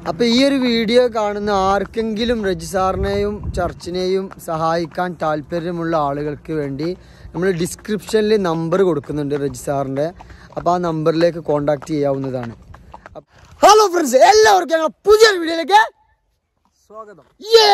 അപ്പോൾ ഈ ഒരു വീഡിയോ കാണുന്ന ആർക്കെങ്കിലും രജിസാറിനെയും ചർച്ചിനെയും സഹായിക്കാൻ താല്പര്യമുള്ള ആളുകൾക്ക് വേണ്ടി നമ്മൾ ഡിസ്ക്രിപ്ഷനിൽ നമ്പർ കൊടുക്കുന്നുണ്ട് രജിസാറിൻ്റെ അപ്പോൾ ആ നമ്പറിലേക്ക് കോൺടാക്ട് ചെയ്യാവുന്നതാണ് ഹലോ ഫ്രണ്ട്സ് എല്ലാവർക്കും ഞങ്ങൾ പുതിയ വീഡിയോയിലേക്ക് സ്വാഗതം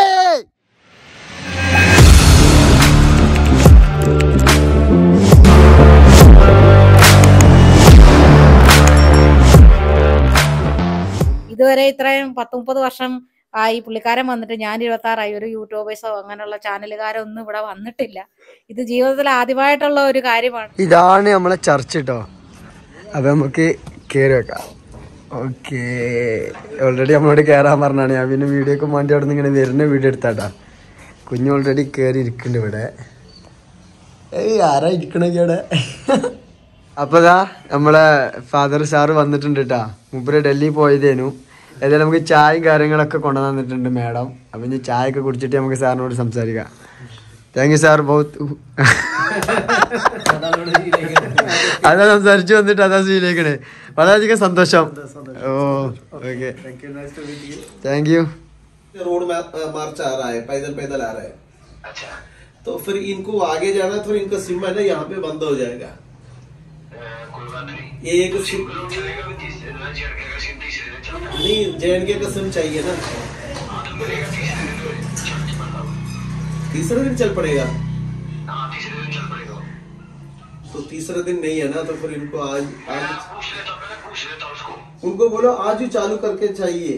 ഇതുവരെ ഇത്രയും പത്ത് മുപ്പത് വർഷം ആയി പുള്ളിക്കാരൻ വന്നിട്ട് ഞാൻ ഇരുപത്താറായി ഒരു യൂട്യൂബേഴ്സോ അങ്ങനെയുള്ള ചാനലുകാരോ ഒന്നും ഇവിടെ വന്നിട്ടില്ല ഇത് ജീവിതത്തിൽ ആദ്യമായിട്ടുള്ള ഒരു കാര്യമാണ് ഇതാണ് നമ്മളെ ചർച്ച് കേട്ടോ അപ്പൊ നമുക്ക് കയറി വെക്കാം ഓക്കെ ഓൾറെഡി നമ്മളോട് കയറാൻ പറഞ്ഞാണ് ഞാൻ പിന്നെ വീഡിയോക്ക് വേണ്ടി അവിടെ നിന്ന് ഇങ്ങനെ വരുന്ന വീഡിയോ എടുത്താട്ടാ കുഞ്ഞു ഓൾറെഡി കയറി ഇരിക്കുന്നുണ്ട് ഇവിടെ ഏയ് ആരാ ഇരിക്കണൊക്കെ അവിടെ അപ്പൊ ദാ നമ്മളെ ഫാദർ സാറ് വന്നിട്ടുണ്ട് കേട്ടാ മുമ്പ് ഡൽഹി പോയതേനു ഏതായാലും നമുക്ക് ചായയും കാര്യങ്ങളൊക്കെ കൊണ്ടുവന്നിട്ടുണ്ട് മാഡം അപ്പൊ ഇനി ചായ ഒക്കെ കുടിച്ചിട്ട് നമുക്ക് സാറിനോട് സംസാരിക്കാം താങ്ക് യു സാർ ബഹുത്ത് അതാ സംസാരിച്ചു വന്നിട്ട് അതാ സ്വീകരിക്കണേ വളരെയധികം സന്തോഷം oh okay thank you road में अ, मार्च आ रहा है पैदल पैदल आ रहा है अच्छा तो फिर इनको आगे जाना है, तो इनका सिम है ना यहाँ पे बंद हो जाएगा ये एक सिम नहीं जे के का सिम चाहिए ना तीसरे दिन चल पड़ेगा तो तीसरा दिन नहीं है ना तो फिर इनको आज आज उनको बोलो आज ही चालू करके चाहिए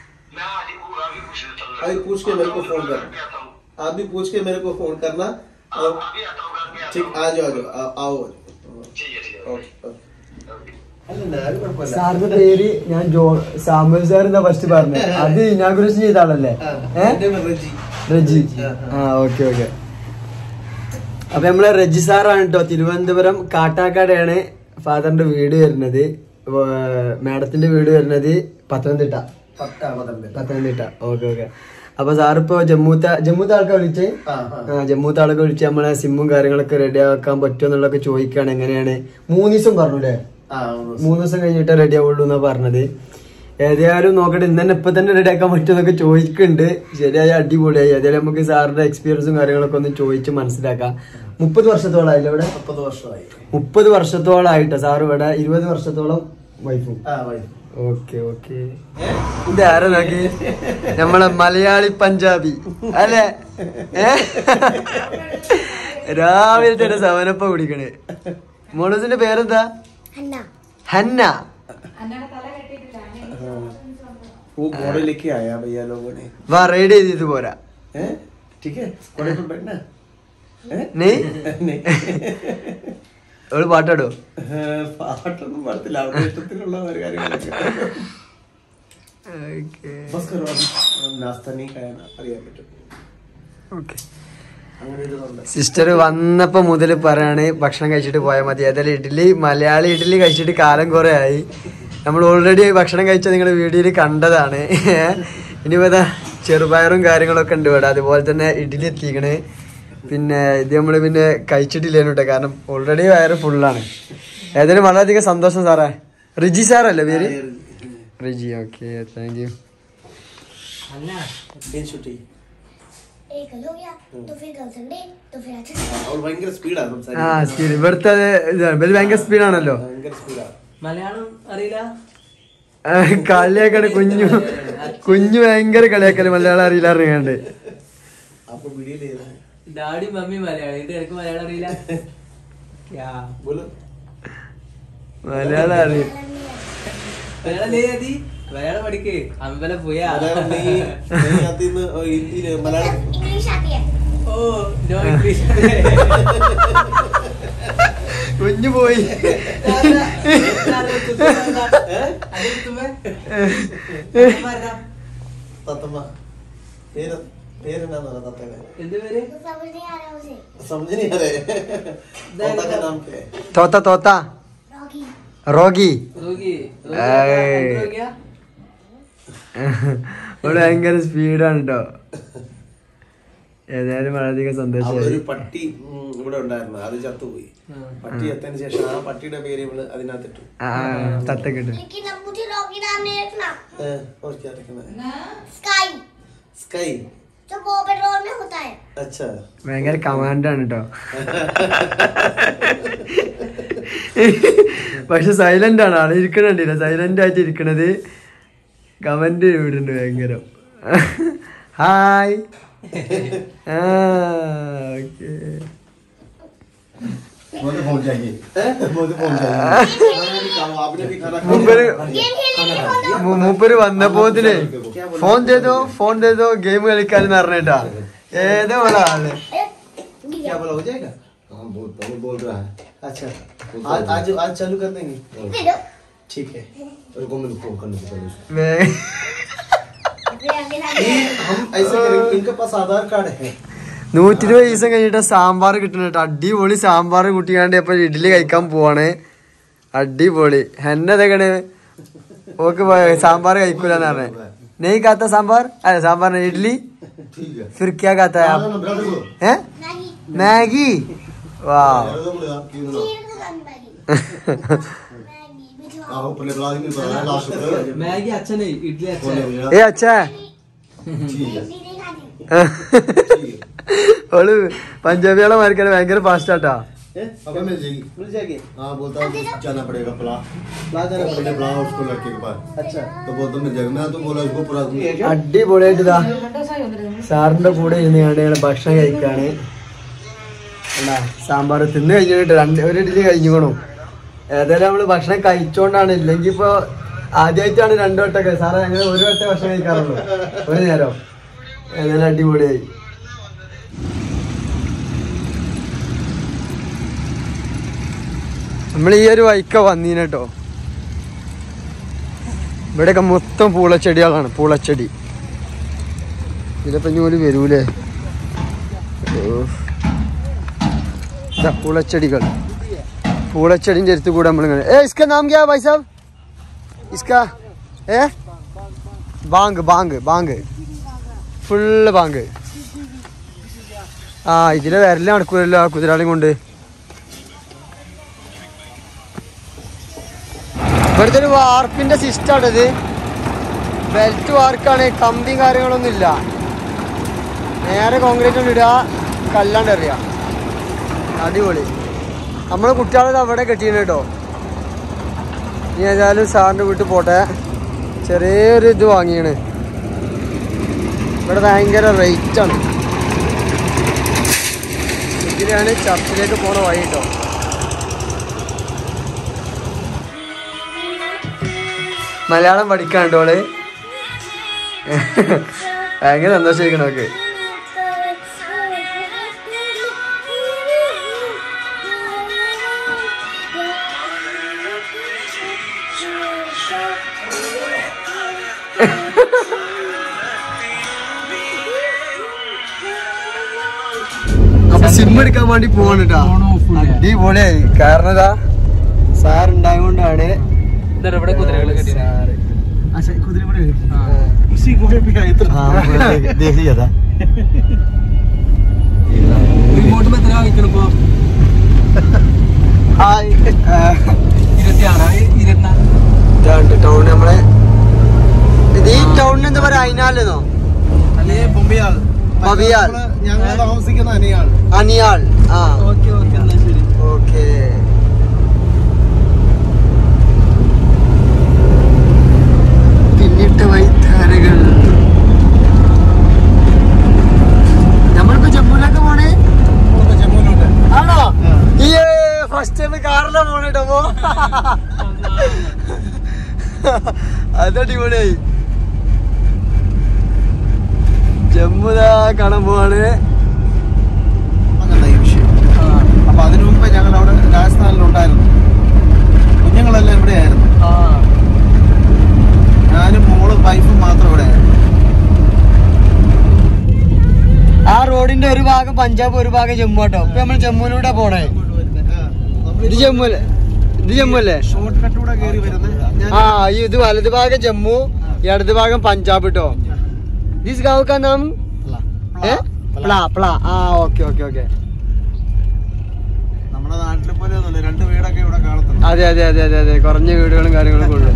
अभी पूछ के मेरे को फोन करना आप भी पूछ के मेरे को फोन करना और ठीक आ जाओ आ जाओ आ- आओ ओके ओके സാറിന്റെ പേര് ഞാൻ ജോ സാമുൽ സാർ എന്നാ ഫസ്റ്റ് പറഞ്ഞത് അത് ഇനാഗുറേഷൻ ചെയ്ത ആളല്ലേ ഏ? റജി ആ ഓക്കെ ഓക്കെ അപ്പൊ നമ്മളെ റജി സാറാണ് കേട്ടോ തിരുവനന്തപുരം കാട്ടാക്കാടെയാണ് ഫാദറിന്റെ വീട് വരുന്നത് മാഡത്തിന്റെ വീട് വരുന്നത് പത്തനംതിട്ട പത്തനംതിട്ട ഓക്കെ ഓക്കെ അപ്പൊ സാറിപ്പോ ജമ്മൂത്ത ജമ്മൂത്ത ആൾക്കാർ വിളിച്ചേ ആ ജമ്മൂത്ത ആളൊക്കെ വിളിച്ച് നമ്മളെ സിമ്മും കാര്യങ്ങളൊക്കെ റെഡി ആക്കാൻ പറ്റുമോ എന്നുള്ളതൊക്കെ ചോദിക്കാണ് എങ്ങനെയാണ് മൂന്ന് ദിവസം പറഞ്ഞു അല്ലേ മൂന്ന് ദിവസം കഴിഞ്ഞിട്ട് റെഡി ആവുള്ളൂ എന്നാ പറഞ്ഞത് ഏതായാലും നോക്കട്ടെ ഇന്ന് തന്നെ ഇപ്പൊ തന്നെ റെഡി ആക്കാൻ പറ്റുമെന്നൊക്കെ ചോദിക്കുന്നുണ്ട് ശരിയായ അടിപൊളിയായി ഏതായാലും നമുക്ക് സാറിന്റെ എക്സ്പീരിയൻസും കാര്യങ്ങളൊക്കെ ഒന്ന് ചോദിച്ച് മനസ്സിലാക്കാം മുപ്പത് വർഷത്തോളായില്ലേ ഇവിടെ മുപ്പത് വർഷമായി മുപ്പത് വർഷത്തോളായിട്ടോ സാർ ഇവിടെ ഇരുപത് വർഷത്തോളം വൈഫും ആ വഴി ഓക്കെ ഓക്കെ ഇത് ആരാ നോക്കി നമ്മളെ മലയാളി പഞ്ചാബി അല്ലേ ഏ രാവിലെ തന്നെ സവനപ്പ കുടിക്കണേ മോളൂസിന്റെ പേരെന്താ ഹന്ന वो घोड़े लेके आया भैया लोगों ने വാ റൈഡ് ചെയ്തിട്ട് പോരാ हैं ठीक है घोड़े पर बैठना हैं? നീ नहीं അവള് പാട്ടാടോ പാട്ടൊന്നും പാടത്തില്ല അവരുടെ ഇഷ്ടത്തിലുള്ള ഒരു കാര്യങ്ങളൊക്കെ ബസ് കറോ നാസ്ത നീ കായാ അറിയാൻ പറ്റും ഓക്കെ അങ്ങനെ ഇതുണ്ട് സിസ്റ്റർ വന്നപ്പോ മുതൽ പറയാണ് ഭക്ഷണം കഴിച്ചിട്ട് പോയാൽ മതി ഏതായാലും ഇഡ്ഡലി മലയാളി ഇഡ്ഡലി കഴിച്ചിട്ട് കാലം കുറെ ആയി നമ്മൾ ഓൾറെഡി ഭക്ഷണം കഴിച്ച നിങ്ങളുടെ വീഡിയോയിൽ കണ്ടതാണ് ഇനിയിപ്പോ ഇതാ ചെറുപയറും കാര്യങ്ങളൊക്കെ ഉണ്ട് ഇവിടെ അതുപോലെ തന്നെ ഇഡ്ഡലി എത്തിക്കണേ പിന്നെ ഇത് നമ്മൾ പിന്നെ കഴിച്ചിട്ടില്ലേനു കേട്ടോ കാരണം ഓൾറെഡി വയറ് ഫുള്ളാണ് ഏതായാലും വളരെയധികം സന്തോഷം സാറേ റിജി സാറല്ലേ പേര് റിജി ഓക്കെ താങ്ക് യു तीन छुट्टी एक कल हो गया तो फिर कल संडे तो फिर अच्छा और ഭയങ്കര സ്പീഡാ ആ സംസാരിക്കുന്നത് സ്പീഡ് ഇവിടുത്തെ അത് ഇതാണ്. ഇവര് ഭയങ്കര സ്പീഡാണല്ലോ ഭയങ്കര സ്പീഡാ മലയാളം അറിയില്ല കളിയാക്കണ കുഞ്ഞു കുഞ്ഞു ഭയങ്കര കളിയാക്കല് മലയാളം അറിയില്ല അറിയാണ്ട് आपको वीडियो ले रहा है ഡാഡി മമ്മി മലയാളം ഇത് എനിക്ക് മലയാളം അറിയില്ല യാ. बोलो മലയാളം അറിയും മലയാളം നീ മതി മലയാളം പഠിക്ക് അമ്പലം പോയാ മലയാളം नहीं नहीं आती न और हिंदी नहीं, मलयालम इंग्लिश आती है ഓ നോ ഇംഗ്ലീഷ് കുഞ്ഞു പോയി തത്തമ്മ പേര് പേരെന്നാന്ന് പറഞ്ഞ തത്തയുടെ എന്ത് പേര് समझ नहीं आ रहा मुझे समझ नहीं आ रहे तोता का नाम क्या है തോത്ത തോത്ത रॉकी റോഗി റോഗി ഏയ്. റോഗിയാ ഇവിടെ ഭയങ്കര സ്പീഡാണ് കേട്ടോ ഏതായാലും വളരെയധികം അവിടെ സന്തോഷമായി ഒരു പട്ടി ഉം, ഇവിടെ ഉണ്ടായിരുന്നു അത് ചത്തുപോയി പട്ടി ചത്തതിന് ശേഷം ആ പട്ടിയുടെ പേര് ഇവള് അതിനകത്തിട്ടു ആ തത്തൊക്കെ ഇട്ട് लेकिन अब मुझे डॉगी नाम नहीं रखना ഏഹ്, और क्या रखना है? स्काई स्काई जो पॉ पेट्रोल में होता है अच्छा ഭയങ്കര കമാൻഡാണ് കേട്ടോ പക്ഷെ സൈലന്റ് ആണ് ആള് ഇരിക്കണില്ല സൈലന്റ് ആയിട്ട് ഇരിക്കണത് കമന്റ് ഇവിടുണ്ട് ഭയങ്കര ഹായ് ആ ഓക്കെ वो तो पहुंच जाएगी वो तो पहुंच जाएगी आपने भी खाना മൂപ്പര് गेम खेलने के लिए बोला മൂ- മൂപ്പര് വന്നപ്പോത്തിന് ഫോൺ ചെയ്തോ ഫോൺ ചെയ്തോ ഗെയിം കളിക്കാൻ പറഞ്ഞിട്ടാ ഏതോ ഉള്ള ആള് क्या बोला हो जाएगा हाँ बोल वो बोल रहा है अच्छा आज आज आज चालू कर देंगे दे दो ठीक है रुको मैं फोन करने से पहले उसको। വേ- फिर आगे ये हम ऐसे करेंगे इनके पास आधार कार्ड है നൂറ്റി ഇരുപത് ദിവസം കഴിഞ്ഞിട്ട് സാമ്പാർ കിട്ടണ കേട്ടോ അടിപൊളി സാമ്പാർ കൂട്ടിക്കാണ്ട് ഇപ്പൊ ഇഡ്ഡലി കഴിക്കാൻ പോവാണ് അടിപൊളി എന്നതൊക്കെയാണ് ഓക്ക് പ- സാമ്പാർ കഴിക്കൂലെന്ന് പറഞ്ഞേ നെയ് കാത്ത സാമ്പാർ അതെ സാമ്പാർ ഇഡ്ഡലി ठीक है फिर क्या खाता है हाँ, आप ना, बिठा दो। हैं मैगी मैगी वाह बिठा दो मुझे, आप क्यों ना? चीर को खानी मैगी मैगी बिठवा हाँ, वो पहले बुला देंगे, बुला देंगे, लास्ट में। मैगी अच्छा नहीं इडली अच्छा बोले है भैया, ये अच्छा है ठीक है इडली नहीं खानी ठीक है ഓള് പഞ്ചാബികളെ മാർക്കാണ് ഭയങ്കര ഫാസ്റ്റ് ആട്ടാ अब मिल जाएगी मिल जाएगी हाँ बोलता है जाना पड़ेगा प्ला ला जाना पहले पड़ेगा बुला उसको लड़के के पास अच्छा तो बोलता मिल जाएगा मैं तो बोला उसको पूरा ये क्या അടിപൊളിയായിട്ട് ഇതാ സാറിന്റെ കൂടെ ഇരുന്ന് ഞങ്ങൾ ഭക്ഷണം കഴിക്കാണ് എന്താ സാമ്പാർ തിന്ന് കഴിഞ്ഞിട്ട് രണ്ട് ഒരു ഇഡ്ഡലി കഴിഞ്ഞുകൊണു ഏതായാലും നമ്മള് ഭക്ഷണം കഴിച്ചോണ്ടാണ് ഇല്ലെങ്കിൽ ഇപ്പൊ ആദ്യമായിട്ടാണ് രണ്ടു വട്ടമൊക്കെ സാറേ ഞങ്ങൾ ഒരു വട്ടം ഭക്ഷണം കഴിക്കാറുള്ളൂ ഒരു നേരം ഏതായാലും അടിപൊളിയായി നമ്മൾ ഈ ഒരു വൈക്ക വന്നീന കേട്ടോ ഇവിടെയൊക്കെ മൊത്തം പൂളച്ചെടികളാണ് പൂളച്ചെടി ഇതിലിപ്പോ ഇനി വരൂലേ ഓ. ഇതാ പൂളച്ചെടികൾ പൂളച്ചെടിന്റെ അടുത്ത് കൂടെ നമ്മളിങ്ങനെ ഏ ഇസ്ക നാം ക്യാ ഭായ് സാബ് ഇസ്ക ഏ bank bank bank full bank ആ ഇതിലെ വരല് നടക്കൂലല്ലോ ആ കുതിരാളി കൊണ്ട് ഇവിടുത്തെ ഒരു വാർപ്പിന്റെ സിസ്റ്റമാണ് ഇത് ബെൽറ്റ് വാർക്കാണ് കമ്പിയും കാര്യങ്ങളൊന്നും ഇല്ല നേരെ കോൺക്രീറ്റ് കൊണ്ട് ഇടുക കല്ലാണ്ട് എറിയുക അടിപൊളി നമ്മളെ കുട്ടികളത് അവിടെ കെട്ടിയിരുന്നു കേട്ടോ ഇനി ഏതായാലും സാറിൻ്റെ വീട്ടിൽ പോട്ടെ ചെറിയൊരു ഇത് വാങ്ങിയാണ് ഇവിടെ ഭയങ്കര റേറ്റ് ആണ് ഇതിലാണ് ചർച്ചിലേക്ക് പോണ വഴി കേട്ടോ മലയാളം പഠിക്കാണ്ടോ അവള് ഭയങ്കര സന്തോഷിക്കണം അവൾക്ക് അപ്പൊ സിം എടുക്കാൻ വേണ്ടി പോവാണ് കേട്ടോ അടിപൊളിയായി കാരണം ഇതാ സാർ ഉണ്ടായതുകൊണ്ടാണ് ഇതാ ഇവിടെ കുതിരകൾ കെട്ടിയിട്ടുണ്ട്. अच्छा खुदरे बड़े उसी घोड़े पे आए तो देख लिया था റിമോട്ട് എത്ര വാങ്ങിക്കണം ഇപ്പൊ ഹായ് ഇരുപത്തി ആറ് ഇരുപത്തിനാല് ടൗൺ നമ്മളെ ഇത് ഈ ടൗണിന് എന്താ പറയാ അയിനാലെന്നോ അല്ലേ ബൊമ്പിയാൾ ബൊമ്പിയാൾ. ഞങ്ങൾ താമസിക്കുന്ന അനിയാൾ അനിയാൾ ആ ഓക്കെ ഓക്കെ എന്നാ ശരി ഓക്കെ പിന്നിട്ട വൈത്താരകൾ നമ്മളിപ്പോ ജമ്മുവിലൊക്കെ പോണേ ജമ്മുവിലോട്ട് ആണോ ഈ ഫസ്റ്റ് ടൈം കാറിലാണ് പോണേട്ടോ പോ അതടിപൊളിയായി ജമ്മുതാ കാണാൻ പോവാണ് അങ്ങനെ ഈ വിഷയം അപ്പൊ അതിനു മുമ്പ് ഞങ്ങൾ അവിടെ രാജസ്ഥാനിലുണ്ടായിരുന്നു കുഞ്ഞുങ്ങളെല്ലാം ഇവിടെയായിരുന്നു ഞാനും മോളും വൈഫും മാത്രം ഇവിടെയായിരുന്നു ആ റോഡിന്റെ ഒരു ഭാഗം പഞ്ചാബ് ഒരു ഭാഗം ജമ്മു കേട്ടോ ഇപ്പൊ നമ്മൾ ജമ്മുവിലൂടെ പോണേ ഇത് ജമ്മു അല്ലേ ഇത് ജമ്മു അല്ലേ ഷോർട്ട് കട്ടിലൂടെ കയറി വരുന്നത് ഞാൻ ആ ഈ ഇത് വലത് ഭാഗം ജമ്മു ഈ ഇടത് ഭാഗം പഞ്ചാബ് കേട്ടോ ദിസ് ഗാവ് കാ നാം ഏ പ്ലാ പ്ലാ ആ ഓക്കെ ഓക്കെ ഓക്കെ നമ്മുടെ നാട്ടിലെ പോലെ ഒന്നുമില്ല രണ്ട് വീടൊക്കെ ഇവിടെ കാണത്തുള്ളൂ അതെ അതെ അതെ അതെ അതെ കുറഞ്ഞ വീടുകളും കാര്യങ്ങളൊക്കെ ഉള്ളു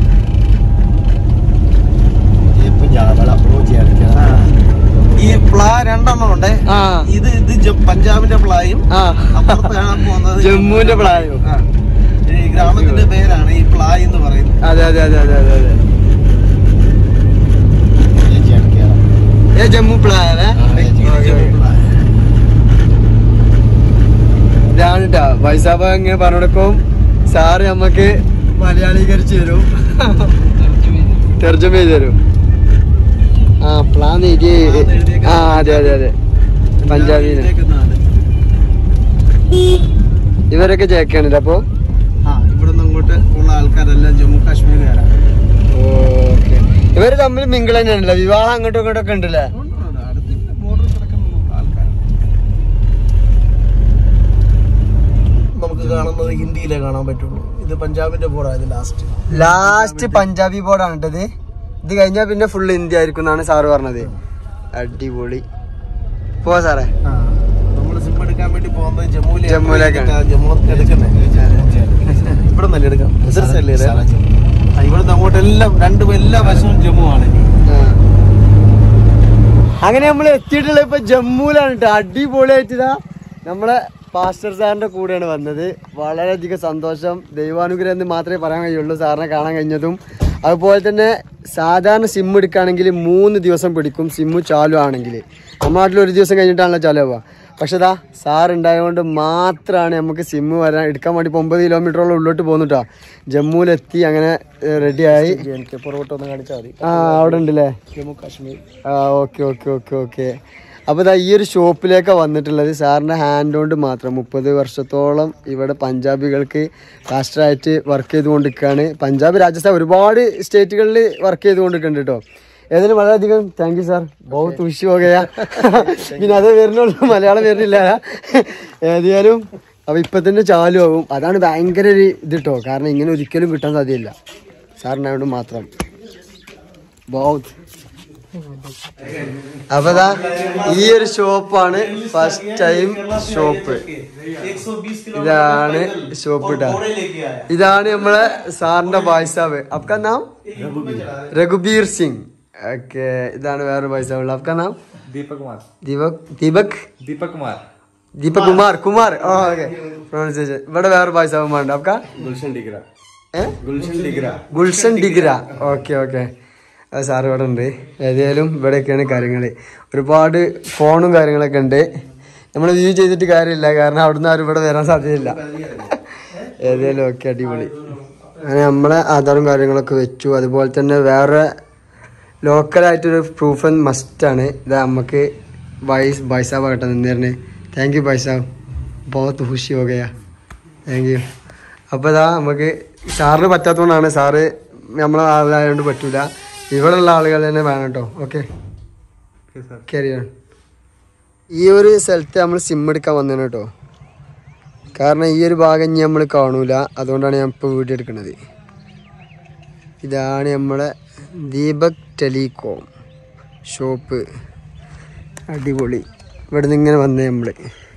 ये पंजाब वाला अप्रोच है क्या ഈ പ്ലാ രണ്ടെണ്ണം ഉണ്ട് ആ ഇത് ഇത് ജ- പഞ്ചാബിന്റെ പ്ലായും ആ അപ്പുറത്താണ് പോകുന്നത് ജമ്മുവിന്റെ പ്ലായോ ആ. ഈ ഗ്രാമത്തിന്റെ പേരാണ് ഈ പ്ലായ് എന്ന് പറയുന്നത് അതെ അതെ അതെ അതെ അതെ അതെ ये जेट क्या ഏ ജമ്മു പ്ലായ അല്ലേ ഓക്കേ, ഓക്കേ. ഇതാണ് കേട്ടാ വൈസാബ് ഇങ്ങനെ പറഞ്ഞെടുക്കും സാറ് നമ്മക്ക് മലയാളീകരിച്ച് തരും തെർജമ ചെയ്ത് തരും ആ പ്ലാൻ എഴുതി ആ അതെ അതെ അതെ പഞ്ചാബിന് ഇതിലേക്കൊന്നാണ്. ഇവരൊക്കെ ചേക്കാണില്ല അപ്പൊ ആ ഇവിടുന്ന് അങ്ങോട്ട് ഉള്ള ആൾക്കാരെല്ലാം ജമ്മു കാശ്മീരുകാരാണ് ഓക്കെ ഇവര് തമ്മിൽ മിങ്കിൾ തന്നെയാണല്ലോ വിവാഹം അങ്ങോട്ടും ഇങ്ങോട്ടും ഒക്കെ ഉണ്ടല്ലേ അടുത്ത് ബോർഡർ കിടക്കുന്ന ആൾക്കാർ നമുക്ക് കാണുന്നത് ഹിന്ദിയിലേ കാണാൻ പറ്റുള്ളൂ ഇത് പഞ്ചാബിന്റെ ബോർഡായത് ലാസ്റ്റ് ലാസ്റ്റ് പഞ്ചാബി ബോർഡാണ് കേട്ടത് ഇത് കഴിഞ്ഞാൽ പിന്നെ ഫുൾ ഇന്ത്യ ആയിരിക്കും എന്നാണ് സാറ് പറഞ്ഞത് അടിപൊളി പോവാ സാറേ നമ്മൾ സിം എടുക്കാൻ വേണ്ടി പോകുന്നത് ജമ്മുവിലെ ജമ്മുവിലേക്കാണ്. ജമ്മു എടുക്കുന്നത് ഇവിടെ നല്ല എടുക്കാം റിസർച്ച് ഇവിടുന്ന് അങ്ങോട്ട് എല്ലാം രണ്ടും എല്ലാ വശവും ജമ്മു ആണ് ആ. അങ്ങനെ നമ്മൾ എത്തിയിട്ടുള്ള ഇപ്പൊ ജമ്മുവിലാണ് കേട്ടോ അടിപൊളിയായിട്ടിതാ നമ്മളെ പാസ്റ്റർ സാറിന്റെ കൂടെയാണ് വന്നത് വളരെയധികം സന്തോഷം ദൈവാനുഗ്രഹം എന്ന് മാത്രമേ പറയാൻ കഴിയുള്ളൂ സാറിനെ കാണാൻ കഴിഞ്ഞതും അതുപോലെ തന്നെ സാധാരണ സിം എടുക്കുകയാണെങ്കിൽ മൂന്ന് ദിവസം പിടിക്കും സിമ്മ് ചാലു ആണെങ്കിൽ നമ്മുടെ നാട്ടിൽ ഒരു ദിവസം കഴിഞ്ഞിട്ടാണല്ലോ ചാലു ആവുക പക്ഷെ ഇതാ സാർ ഉണ്ടായതുകൊണ്ട് മാത്രമാണ് നമുക്ക് സിമ്മ് വരാൻ എടുക്കാൻ വേണ്ടി ഇപ്പൊ ഒമ്പത് കിലോമീറ്ററോളം ഉള്ളോട്ട് പോകുന്നുട്ടാ ജമ്മുവിലെത്തി അങ്ങനെ റെഡിയായി എനിക്ക് പുറകോട്ടൊന്ന് കാണിച്ചാൽ മതി ആ അവിടെ ഉണ്ടല്ലേ ജമ്മു കാശ്മീർ ആ ഓക്കെ ഓക്കെ ഓക്കെ ഓക്കെ അപ്പോൾ ഇതാ ഈ ഒരു ഷോപ്പിലേക്കാണ് വന്നിട്ടുള്ളത് സാറിൻ്റെ ഹാൻഡ് കൊണ്ട് മാത്രം മുപ്പത് വർഷത്തോളം ഇവിടെ പഞ്ചാബികൾക്ക് കാസ്റ്ററായിട്ട് വർക്ക് ചെയ്തുകൊണ്ടിരിക്കുകയാണ് പഞ്ചാബ് രാജസ്ഥാൻ ഒരുപാട് സ്റ്റേറ്റുകളിൽ വർക്ക് ചെയ്തുകൊണ്ടിരിക്കുന്നുണ്ട് കേട്ടോ ഏതായാലും വളരെയധികം താങ്ക് യു സാർ ബഹുത്ത് ഉഷി പോകയാ പിന്നെ അത് വരുന്നുള്ളൂ മലയാളം വരുന്നില്ല ഏതായാലും അപ്പോൾ ഇപ്പം തന്നെ ചാലു ആവും അതാണ് ഭയങ്കര ഒരു ഇത് കേട്ടോ കാരണം ഇങ്ങനെ ഒരിക്കലും കിട്ടാൻ സാധ്യതയില്ല സാറിനായോണ്ട് മാത്രം ബഹുത്ത് അപ്പൊ ദാ ഈ ഒരു ഷോപ്പാണ് ഫസ്റ്റ് ടൈം ഷോപ്പ് ഇതാണ് ഷോപ്പ് ഇട്ടാ ഇതാണ് നമ്മളെ സാറിന്റെ ഭായിസാവ് അപ്ക നാം രഘുബീർ സിംഗ് ഓക്കെ ഇതാണ് വേറെ ഭായിസാവ് അപ്ക നാം दीपक कुमार ദീപക് ദീപക് दीपक कुमार ദീപക് കുമാർ കുമാർ ഓക്കെ പ്രൊണൗൺസിയേഷൻ ഇവിടെ വേറെ ഭായിസാവ് വേണ്ട അപ്ക गुलशन डिगरा ഏഹ് गुलशन डिगरा ഗുൽഷൻ ഡിഗ്ര ഓക്കെ ഓക്കെ അത് സാറ് ഇവിടെ ഉണ്ട് ഏതായാലും ഇവിടെയൊക്കെയാണ് കാര്യങ്ങൾ ഒരുപാട് ഫോണും കാര്യങ്ങളൊക്കെ ഉണ്ട് നമ്മൾ വ്യൂ ചെയ്തിട്ട് കാര്യമില്ല കാരണം അവിടുന്ന് ആരും ഇവിടെ വരാൻ സാധ്യതയില്ല ഏതായാലും ഓക്കെ അടിപൊളി അങ്ങനെ നമ്മളെ ആധാറും കാര്യങ്ങളൊക്കെ വെച്ചു അതുപോലെ തന്നെ വേറെ ലോക്കലായിട്ടൊരു പ്രൂഫ് മസ്റ്റാണ് ഇത് നമുക്ക് വൈസ് ബൈസാബ് ആകട്ടെ നിന്നേറിന് താങ്ക് യു ബൈസാബ് ബഹുത്ത് ഖുഷി ഹോ ഗയാ താങ്ക് യു അപ്പോൾ ഇതാ നമുക്ക് സാറിന് പറ്റാത്തതുകൊണ്ടാണ് സാറ് നമ്മളെ ആളായതുകൊണ്ട് പറ്റൂല ഇവിടെയുള്ള ആളുകൾ തന്നെ വേണം കേട്ടോ ഓക്കെ കരിയാണ് ഈ ഒരു സ്ഥലത്ത് നമ്മൾ സിം എടുക്കാൻ വന്നതാണ് കേട്ടോ കാരണം ഈ ഒരു ഭാഗം ഇനി നമ്മൾ കാണൂല അതുകൊണ്ടാണ് ഞാൻ ഇപ്പോൾ വീഡിയോ എടുക്കുന്നത് ഇതാണ് നമ്മളെ ദീപക് ടെലികോം ഷോപ്പ് അടിപൊളി ഇവിടെ നിന്ന് ഇങ്ങനെ വന്നേ നമ്മൾ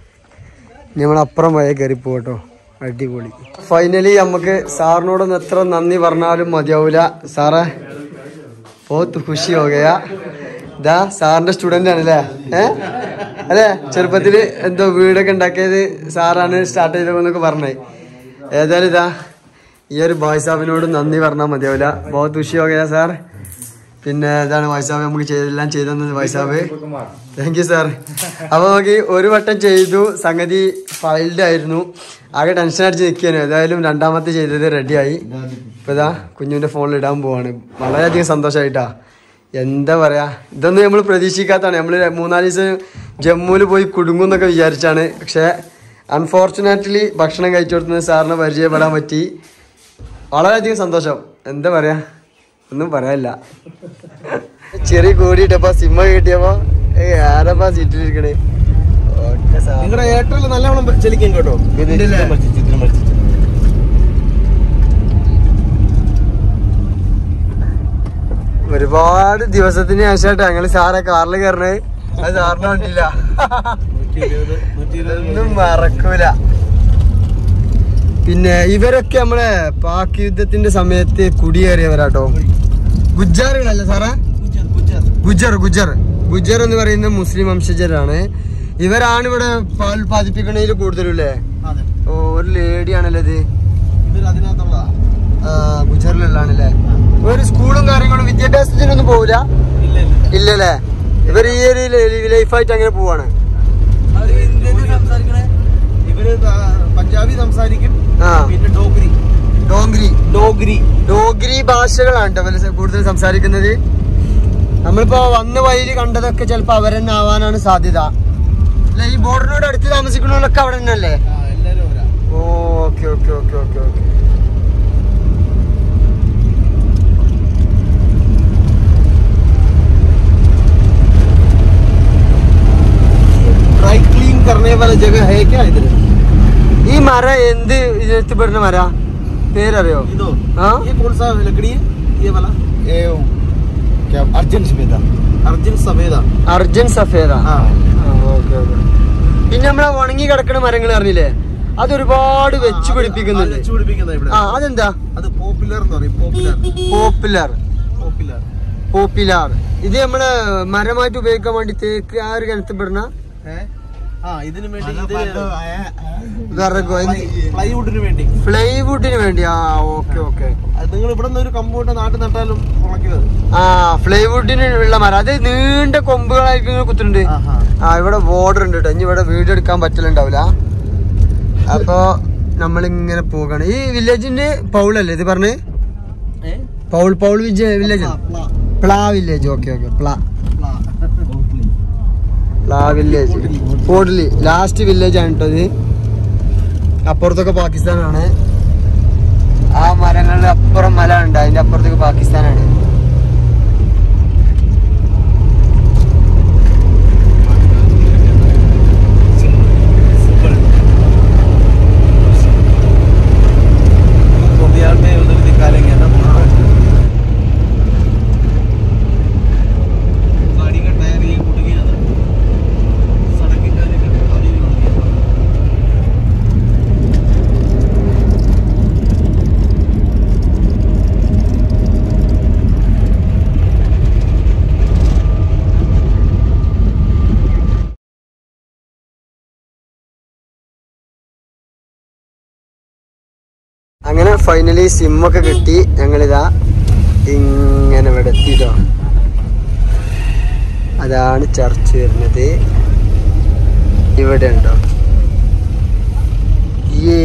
നമ്മൾ അപ്പുറം പോയാൽ കയറി പോകട്ടോ അടിപൊളി ഫൈനലി നമുക്ക് സാറിനോടൊന്ന് എത്ര നന്ദി പറഞ്ഞാലും മതിയാവൂല സാറേ ബഹുത്ത് ഖുഷി ഹോകയാ ഇതാ സാറിന്റെ സ്റ്റുഡന്റ് ആണല്ലേ ഏ അല്ലേ ചെറുപ്പത്തില് എന്തോ വീടൊക്കെ ഉണ്ടാക്കിയത് സാറാണ് സ്റ്റാർട്ട് ചെയ്തതെന്നൊക്കെ പറഞ്ഞേ ഏതായാലും ഇതാ ഈ ഒരു ബായ് സാബിനോട് നന്ദി പറഞ്ഞാൽ മതിയാവില്ല ബഹുത്ത് ഖുഷി ഹോകയാ സാർ പിന്നെ ഇതാണ് വൈസാബ് നമുക്ക് ചെയ്തെല്ലാം ചെയ്തത് വൈസാബ് താങ്ക് യു സാർ അപ്പൊ നോക്കി ഒരു വട്ടം ചെയ്തു സംഗതി ഫൈൽഡ് ആയിരുന്നു ആകെ ടെൻഷൻ അടിച്ച് നിൽക്കുകയാണ് ഏതായാലും രണ്ടാമത്തെ ചെയ്തത് റെഡിയായി ഇപ്പൊ ഇതാ കുഞ്ഞുവിന്റെ ഫോണിൽ ഇടാൻ പോവാണ് വളരെയധികം സന്തോഷമായിട്ടാ എന്താ പറയാ ഇതൊന്നും നമ്മൾ പ്രതീക്ഷിക്കാത്താണ് നമ്മൾ മൂന്നാല് ദിവസം ജമ്മുവിൽ പോയി കുടുങ്ങും എന്നൊക്കെ വിചാരിച്ചാണ് പക്ഷെ അൺഫോർച്ചുനേറ്റ്ലി ഭക്ഷണം കഴിച്ചു കൊടുത്തുന്നത് സാറിനെ പരിചയപ്പെടാൻ പറ്റി വളരെയധികം സന്തോഷം എന്താ പറയാ ഒന്നും പറയാനില്ല ചെറിയ കൂടിയിട്ടപ്പോ സിമ്മ കിട്ടിയപ്പോ ഏയ് ആരപ്പാ സീറ്റിലിരിക്കണേ ഒക്കെ സാ- നിങ്ങളുടെ എയർടെൽ നല്ലവണ്ണം ചലിക്കും കേട്ടോ ഉണ്ടല്ലേ? ഒരുപാട് ദിവസത്തിന് ശേഷമായിട്ട് ഞങ്ങള് സാറെ കാറിൽ കയറണേ അത് സാറിന് വണ്ടിയില്ല നൂറ്റി ഇരുപത് നൂറ്റി ഇരുപത് ഒന്നും മറക്കൂല പിന്നെ ഇവരൊക്കെ നമ്മളെ പാക് യുദ്ധത്തിന്റെ സമയത്ത് കുടിയേറിയവരാട്ടോ ഗുജാറുകളല്ലേ സാറേ ഗുജർ ഗുജർ ഗുജർ ഗുജർ ഗുജർ എന്ന് പറയുന്ന മുസ്ലിം വംശജരാണ് ഇവരാണ് ഇവിടെ പാൽ ഉൽപ്പാദിപ്പിക്കണതിൽ കൂടുതലല്ലേ അതെ ഓ ഒരു ലേഡിയാണല്ലോ ഇത് ഇവർ അതിനകത്തുള്ളതാ ആ, ഗുജറിലുള്ളതാണല്ലേ ഒരു സ്കൂളും കാര്യങ്ങളും വിദ്യാഭ്യാസത്തിനൊന്നും പോവില്ല ഇല്ല ഇല്ല ഇല്ലല്ലേ ഇവർ ഈ ഒരു ലൈഫായിട്ട് അങ്ങനെ പോവാണ് അവര് ഹിന്ദിയിൽ സംസാരിക്കണേ ഇവര് ത- പഞ്ചാബി സംസാരിക്കും ആ. പിന്നെ ഡോഗ്രി ഡോങ്ക്രി ഡോഗ്രി ഡോഗ്രി ഭാഷകളാണ് ട്ടോ ഇവര് കൂടുതൽ സംസാരിക്കുന്നത് നമ്മളിപ്പോ വന്ന വഴിയിൽ കണ്ടതൊക്കെ ചിലപ്പോ അവരെന്നെ ആവാനാണ് സാധ്യത അല്ല ഈ ബോർഡറിനോട് അടുത്ത് താമസിക്കുന്നവരൊക്കെ അവിടെ തന്നെ അല്ലേ ആ എല്ലാരും അവരാ okay okay okay okay okay dry clean करने वाला जगह है क्या इधर ഈ മര എന്ത് ഇതിനെത്തിപ്പെടുന്ന മര പേരറിയോ इधर हाँ? ये कौन सा लकड़ी है ये वाला ये क्या अर्जुन स्मिता अर्जुन सफेदा അർജൻ സഫേദ हाँ ഓക്കെ ഓക്കെ പിന്നെ നമ്മളെ ഉണങ്ങി കിടക്കുന്ന മരങ്ങൾ അറിഞ്ഞില്ലേ അത് ഒരുപാട് വെച്ച് പിടിപ്പിക്കുന്നുണ്ട് വെച്ച് പിടിപ്പിക്കുന്ന ഇവിടെ ആ അതെന്താ അത് പോപ്പുലർ എന്ന് പറയും പോപ്പുലർ പോപ്പുലർ പോപ്പുലർ പോപ്പിലാർ ഇത് നമ്മള് മരമായിട്ട് ഉപയോഗിക്കാൻ വേണ്ടി തേക്ക് ആ ഒരു കിണത്തിപ്പെടുന്ന ആ ഇതിനു വേണ്ടി വിറകോ പ്ലൈവുഡിന് വേണ്ടി ഫ്ലൈവുഡിന് വേണ്ടി ആ ഓക്കെ ഓക്കെ അത് നിങ്ങൾ ഇവിടെ നിന്ന് ഒരു കമ്പൗണ്ട് നാട്ടിൽ നട്ടാലും ഉണക്കുന്നത് ആ ഫ്ലൈവുഡിന് ഉള്ള മരം അത് നീണ്ട കൊമ്പുകളായിരിക്കും ഇങ്ങനെ കുത്തുന്നുണ്ട് ആഹാ. ആ ഇവിടെ ബോർഡർ ഉണ്ട് കേട്ടോ ഇനി ഇവിടെ വീട് എടുക്കാൻ പറ്റലുണ്ടാവില്ല അപ്പൊ നമ്മളിങ്ങനെ പോകണം ഈ വില്ലേജിന്റെ പൗളല്ലേ ഇത് പറഞ്ഞ് ഏ? പൗൾ പൗൾ വില്ലേജ് പ്ലാ, പ്ലാ, പ്ലാ വില്ലേജ് ഓക്കെ ഓക്കെ പ്ലാ പ്ലാ. പ്ലാ വില്ലേജ് പോഡ്ലി ലാസ്റ്റ് വില്ലേജ് ആണ് കേട്ടോ ഇത് അപ്പുറത്തൊക്കെ പാകിസ്ഥാനാണ് ആ മരങ്ങളുടെ അപ്പുറം മല ഉണ്ട് അതിന്റെ അപ്പുറത്തേക്ക് പാകിസ്ഥാനാണ് तो बिहार में उधर निकालेंगे ना गाड़ी का टायर ये उठ गया था सड़क के किनारे पे गाड़ी भी उड़ गया അങ്ങനെ ഫൈനലി സിമ്മൊക്കെ കിട്ടി ഞങ്ങളിതാ ഇങ്ങനെ ഇവിടെ എത്തിട്ടോ അതാണ് ചർച്ച് വരുന്നത് ഇവിടെ ഉണ്ടോ യേ.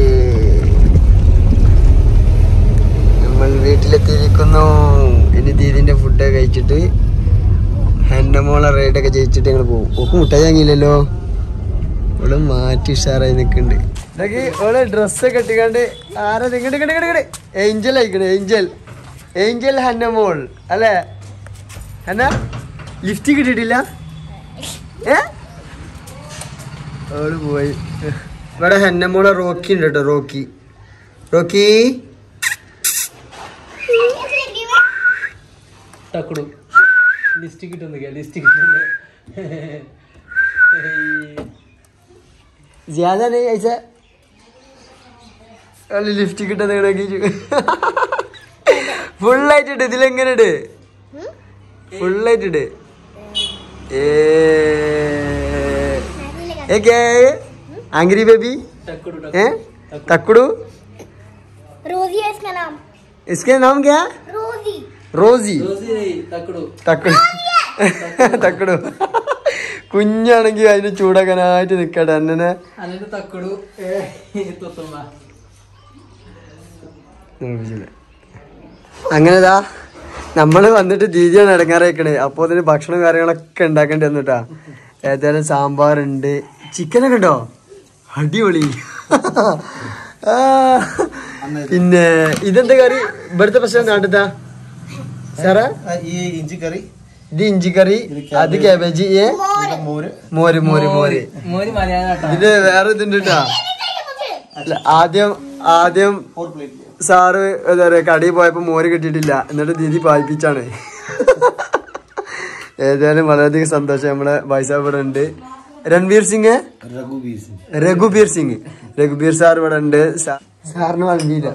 നമ്മൾ വീട്ടിലെത്തിയിരിക്കുന്നു ഇനി ദീദിന്റെ ഫുഡ് കഴിച്ചിട്ട് ഹെന്നമോളെ റൈഡൊക്കെ ജയിച്ചിട്ട് ഞങ്ങൾ പോകും ഓക്ക് മുട്ടായി വാങ്ങിയില്ലല്ലോ ഓള് മാറ്റി ഉഷാറായി നിൽക്കുന്നുണ്ട് ഇതൊക്കെ ഓള് ഡ്രസ്സൊക്കെ ഇട്ടിക്കാണ്ട് ആരാ ഇങ്ങോട്ട് ഇങ്ങോട്ട് ഇങ്ങോട്ട് ഏഞ്ചൽ ആയിക്കണേ ഏഞ്ചൽ ഏഞ്ചൽ ഹന്നമോൾ അല്ലേ ഹന്ന ലിഫ്റ്റ് കിട്ടിയിട്ടില്ല ഏ ഓള് പോയി ഇവിടെ ഹന്നമോളെ റോക്കി ഉണ്ട് കേട്ടോ റോക്കി റോക്കി തക്കടു ലിസ്റ്റ് കിട്ടുന്നില്ല ലിസ്റ്റ് കിട്ടുന്നില്ല ज्यादा नहीं ऐसा അല്ല ലിഫ്റ്റ് കിട്ടുന്ന കണക്കി ഫുള്ളായിട്ടിട്ട് ഇതിലെങ്ങനെ ഇട് ഫുള്ളായിട്ടിട്ട് ഏ क्या है आंग्री बेबी തക്കടു हैं तकड़ू रोजी है इसका नाम इसके नाम क्या है रोजी റോസി തക്കടു തക്കടു തക്കടു കുഞ്ഞാണെങ്കിൽ അതിന് ചൂടാക്കാനായിട്ട് നിക്കട്ടെ അന്നെ അതിന്റെ തക്കടു തൊത്തുമ്പ അങ്ങനെതാ നമ്മള് വന്നിട്ട് ദീദിയാണ് ഇടങ്ങാറേക്കണേ അപ്പൊ അതിന് ഭക്ഷണം കാര്യങ്ങളൊക്കെ ഉണ്ടാക്കേണ്ടി വന്നിട്ടാ ഏതായാലും സാമ്പാറുണ്ട് ചിക്കനൊക്കെ ഉണ്ടോ അടിപൊളി ആ, പിന്നെ ഇതെന്താ കറി ഇവിടുത്തെ പ്രശ്നം നാട്ടിത്താ സാറാ ये इंची करी ഇത് ഇഞ്ചിക്കറി അത് കാബേജ് ഏ मोर മോര് മോര് മോര് മോര് മലയാളം ഇത് വേറെ ഇതുണ്ട് കേട്ടാ അല്ല ആദ്യം ആദ്യം फोर प्लेट സാറ് എന്താ പറയാ കടയിൽ പോയപ്പോ മോര് കിട്ടിയിട്ടില്ല എന്നിട്ട് ദീദി പായിപ്പിച്ചാണ് ഏതായാലും വളരെയധികം സന്തോഷം നമ്മളെ ഭായിസാബ് ഇവിടെ ഉണ്ട് രൺവീർ സിംഗ് रघुवीर सिंह രഘുബീർ സിംഗ് രഘുബീർ സാർ ഇവിടെ ഉണ്ട് സാ- സാറിന് വളർന്നില്ല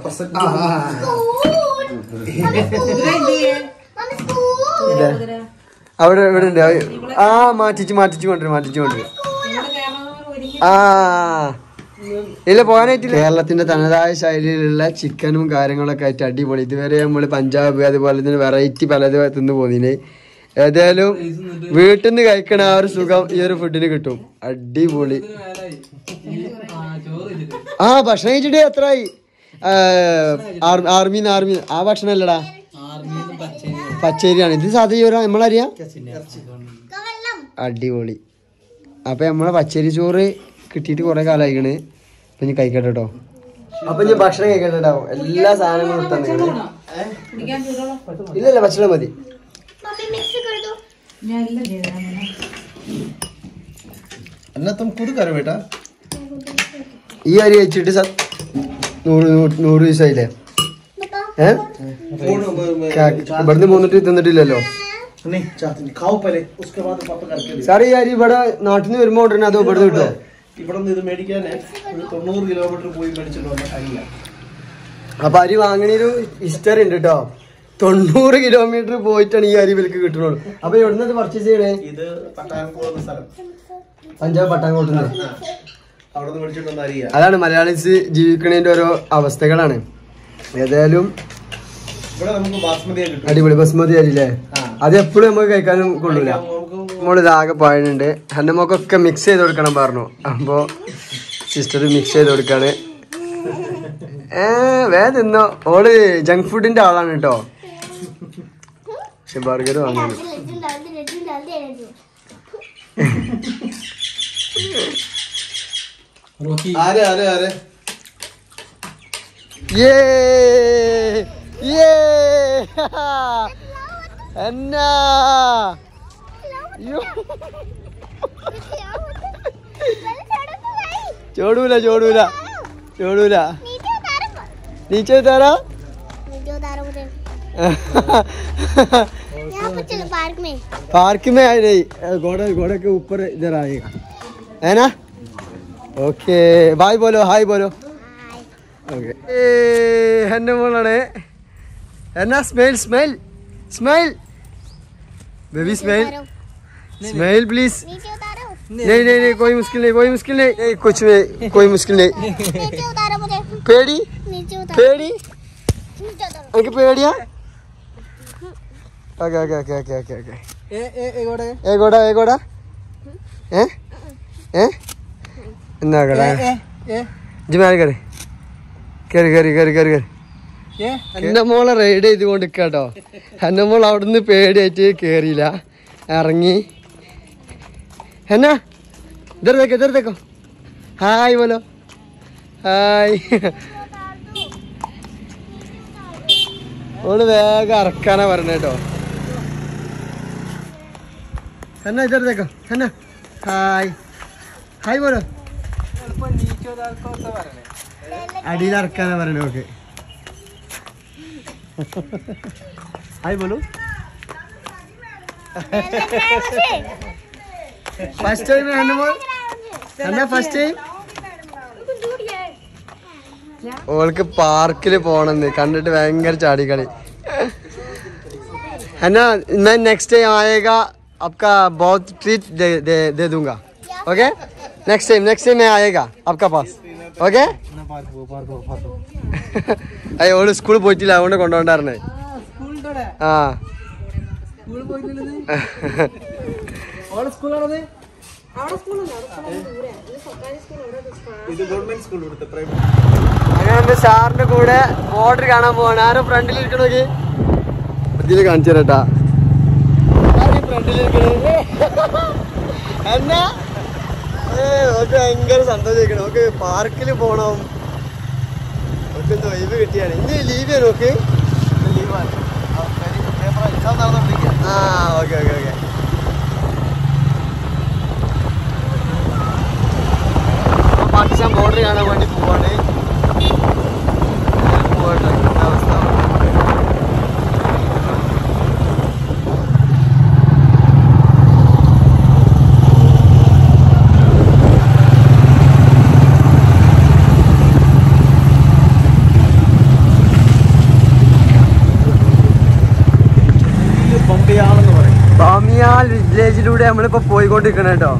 അവിടെ ഇവിടെ ഉണ്ട് ആ മാറ്റിച്ച് മാറ്റിച്ച് കൊണ്ടുവരും മാറ്റിച്ച് കൊണ്ടുവരും ആ ഇല്ല പോകാനായിട്ടില്ല കേരളത്തിന്റെ തനതായ ശൈലിയിലുള്ള ചിക്കനും കാര്യങ്ങളൊക്കെ ആയിട്ട് അടിപൊളി ഇതുവരെ നമ്മൾ പഞ്ചാബ് അതുപോലെ തന്നെ വെറൈറ്റി പലതും തിന്നു പോന്നിന് ഏതായാലും വീട്ടിൽ നിന്ന് കഴിക്കണ ആ ഒരു സുഖം ഈ ഒരു ഫുഡിന് കിട്ടും അടിപൊളി ആ ഭക്ഷണം കഴിച്ചിട്ട് എത്രയായി ആർമി ആർമി ആ ഭക്ഷണം അല്ലടാ പച്ചരിയാണ് ഇത് സാധാ ചോറ് നമ്മളറിയാം അടിപൊളി അപ്പൊ നമ്മളെ പച്ചരി ചോറ് കിട്ടിയിട്ട് കുറെ കാലായിക്കണ് അപ്പൊ ഇനി കഴിക്കട്ടെ കേട്ടോ അപ്പൊ ഇനി ഭക്ഷണം കഴിക്കട്ടെ കേട്ടോ എല്ലാ സാധനങ്ങളും തന്നെ ഇല്ല ഇല്ല ഭക്ഷണം മതി मम्मी मिक्स कर दो अन्ना तुम खुद करो बेटा ഈ അരി വെച്ചിട്ട് സ- നൂറ് നൂ- നൂറ് ദിവസമായില്ലേ ഏ ഇവിടുന്ന് പോന്നിട്ട് തിന്നിട്ടില്ലല്ലോ नहीं चाहती नहीं खाओ पहले उसके बाद पापा करके दे സാർ ഈ അരി ഇവിടെ നാട്ടിൽ നിന്ന് വരുമ്പോ ഉടനെ അതോ ഇവിടുന്ന് കിട്ടോ ഇവിടെ നിന്ന് ഇത് മേടിക്കാൻ ഒരു തൊണ്ണൂറ് കിലോമീറ്റർ പോയി മേടിച്ചിട്ട് വന്ന അരിയ അപ്പൊ അരി വാങ്ങണൊരു ഹിസ്റ്ററി ഉണ്ട് കേട്ടോ തൊണ്ണൂറ് കിലോമീറ്റർ പോയിട്ടാണ് ഈ അരി വിലക്ക് കിട്ടുന്നുള്ളൂ അപ്പൊ എവിടുന്ന് ഇത് പർച്ചേസ് ചെയ്യണേ ഇത് പട്ടാൻകോട് എന്ന സ്ഥലം പഞ്ചാബ് പട്ടാങ്കോട്ടുന്ന് അവിടെ നിന്ന് മേടിച്ചിട്ട് വന്ന അരിയ അതാണ് മലയാളീസ് ജീവിക്കണതിന്റെ ഓരോ അവസ്ഥകളാണ് ഏതായാലും ഇവിടെ നമുക്ക് ബാസ്മതി കിട്ടും അടിപൊളി ബസ്മതി അരി അല്ലേ അത് എപ്പോഴും നമുക്ക് കഴിക്കാനും കൊള്ളൂല നമുക്ക് നമ്മളിത് ആകെ പാഴുണ്ട് ഹന്നമ്മക്കൊക്കെ മിക്സ് ചെയ്ത് കൊടുക്കണം പറഞ്ഞു അപ്പോ സിസ്റ്റർ മിക്സ് ചെയ്ത് കൊടുക്കാണ് ഏ വേ തിന്നോ ഓള് ജങ്ക് ഫുഡിന്റെ ആളാണ് കേട്ടോ പക്ഷെ ബർഗർ വാങ്ങാനും लेकिन डाल दे लेकिन डाल दे लेकिन ആരെ ആരെ ആരെ യേ യേ എന്നാ യ്യോ. ചോടൂല ചോടൂല ചോടൂല नीचे उतारो നീച്ച താരാ नीचे उतारो मुझे यहाँ पर चलो पार्क में पार्क में आए नहीं घोड़ा घोड़े के ऊपर इधर आएगा है ना ओके बाय बोलो हाय बोलो ഓക്കെ എൻ്റെ മോളാണ് എന്നാ smile smile smile baby smell smell please नीचे उतारो नहीं नहीं नहीं कोई मुश्किल नहीं कोई मुश्किल नहीं नहीं कुछ नहीं कोई मुश्किल नहीं नीचे उतारो मुझे पेड़ी नीचे उतारो पेड़ी नीचे उतारो എനിക്ക് പേടിയാ okay okay okay okay okay okay ഏകോടാ ഏകോടാ ഏ ഏ എന്നാ കടാ ഇജ്ജ് മേലെ കയറി കയറി കയറി കയറി കയറി കയറി എന്റെ മോളെ റൈഡ് ചെയ്ത് കൊണ്ടിരിക്കാട്ടോ എന്റെ മോൾ അവിടുന്ന് പേടിയായിട്ട് കേറിയില്ല ഇറങ്ങി എന്നാ ഇതർ തേക്കോ ഇതർ തേക്കോ ഹായ് ബോലോ ഹായ് ഓള് വേഗം ഇറക്കാനാ പറഞ്ഞ കേട്ടോ എന്നാ ഇതർ തേക്കോ എന്നാ ഹായ് ഹായ് ബോലോ അടിയിൽ ഇറക്കാനാ പറയണേ ഓക്കെ ഹായ് ബോലു ഫസ്റ്റ് ടൈം ആണ് മോൾ എന്നാ ഫസ്റ്റ് ടൈം ഓൾക്ക് പാർക്കിൽ പോണെന്ന് കണ്ടിട്ട് ഭയങ്കര ചാടിക്കളി എന്നാ मैं नेक्स्ट टाइम आएगा आपका बहुत ट्रीट दे दे दे दूंगा okay next time next time मैं आएगा आपका पास ओके അയ്യോ ഓള് സ്കൂളിൽ പോയിട്ടില്ല അതുകൊണ്ട് കൊണ്ടുപോണ്ടായിരുന്നേ ആ ഇത് ഗവൺമെന്റ് സ്കൂൾ ഇവിടുത്തെ പ്രൈവറ്റ് അങ്ങനെ എന്റെ സാറിന്റെ കൂടെ ബോർഡർ കാണാൻ പോവാണ് ആരോ ഫ്രണ്ടിൽ ഇരിക്കണോക്ക് ഇതില് കാണിച്ചു തരട്ടാ ഫ്രണ്ടിൽ എന്നാ ഏ ഓക്കെ ഭയങ്കര സന്തോഷിക്കണം ഓക്കെ പാർക്കിൽ പോണം ഒക്കെ ഒഴിവ് കിട്ടിയാണ് ഇനി ലീവ് നോക്ക് ആ okay okay okay Pakistan border കാണാൻ വേണ്ടി പോവാണ് പോവാണ് എന്താ അവസ്ഥ ബോംബാൽ വില്ലേജിലൂടെ നമ്മളിപ്പോ പോയിക്കൊണ്ടിരിക്കണ കേട്ടോ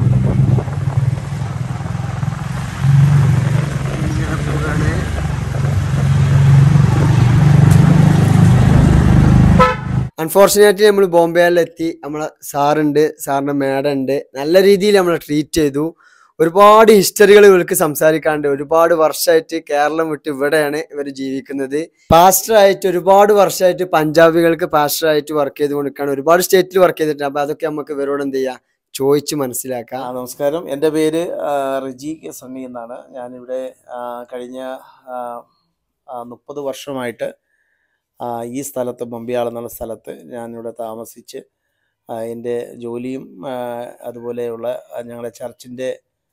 ഇങ്ങനെ പോവാണ്. അൺഫോർച്ചുനേറ്റ്ലി നമ്മൾ ബോംബെയിലെത്തി നമ്മളെ സാറുണ്ട് സാറിന്റെ മേഡം ഉണ്ട് നല്ല രീതിയിൽ നമ്മളെ ട്രീറ്റ് ചെയ്തു ഒരുപാട് ഹിസ്റ്ററികൾ ഇവർക്ക് സംസാരിക്കാണ്ട് ഒരുപാട് വർഷമായിട്ട് കേരളം വിട്ട് ഇവിടെയാണ് ഇവർ ജീവിക്കുന്നത് പാസ്റ്റർ ആയിട്ട് ഒരുപാട് വർഷമായിട്ട് പഞ്ചാബികൾക്ക് പാസ്റ്റർ ആയിട്ട് വർക്ക് ചെയ്ത് കൊടുക്കുകയാണ് ഒരുപാട് സ്റ്റേറ്റിൽ വർക്ക് ചെയ്തിട്ടുണ്ട് അപ്പൊ അതൊക്കെ നമുക്ക് ഇവരോട് എന്ത് ചെയ്യാം ചോദിച്ച് മനസ്സിലാക്കാം ആ നമസ്കാരം എൻ്റെ പേര് ആ, റിജി കെ സണ്ണി എന്നാണ് ഞാനിവിടെ ആ, കഴിഞ്ഞ മുപ്പത് വർഷമായിട്ട് ആ, ഈ സ്ഥലത്ത് ബൊമ്പിയാൾ എന്നുള്ള സ്ഥലത്ത് ഞാനിവിടെ താമസിച്ച് ആ, എൻ്റെ ജോലിയും ആ, അതുപോലെയുള്ള ആ, ഞങ്ങളുടെ ചർച്ചിൻ്റെ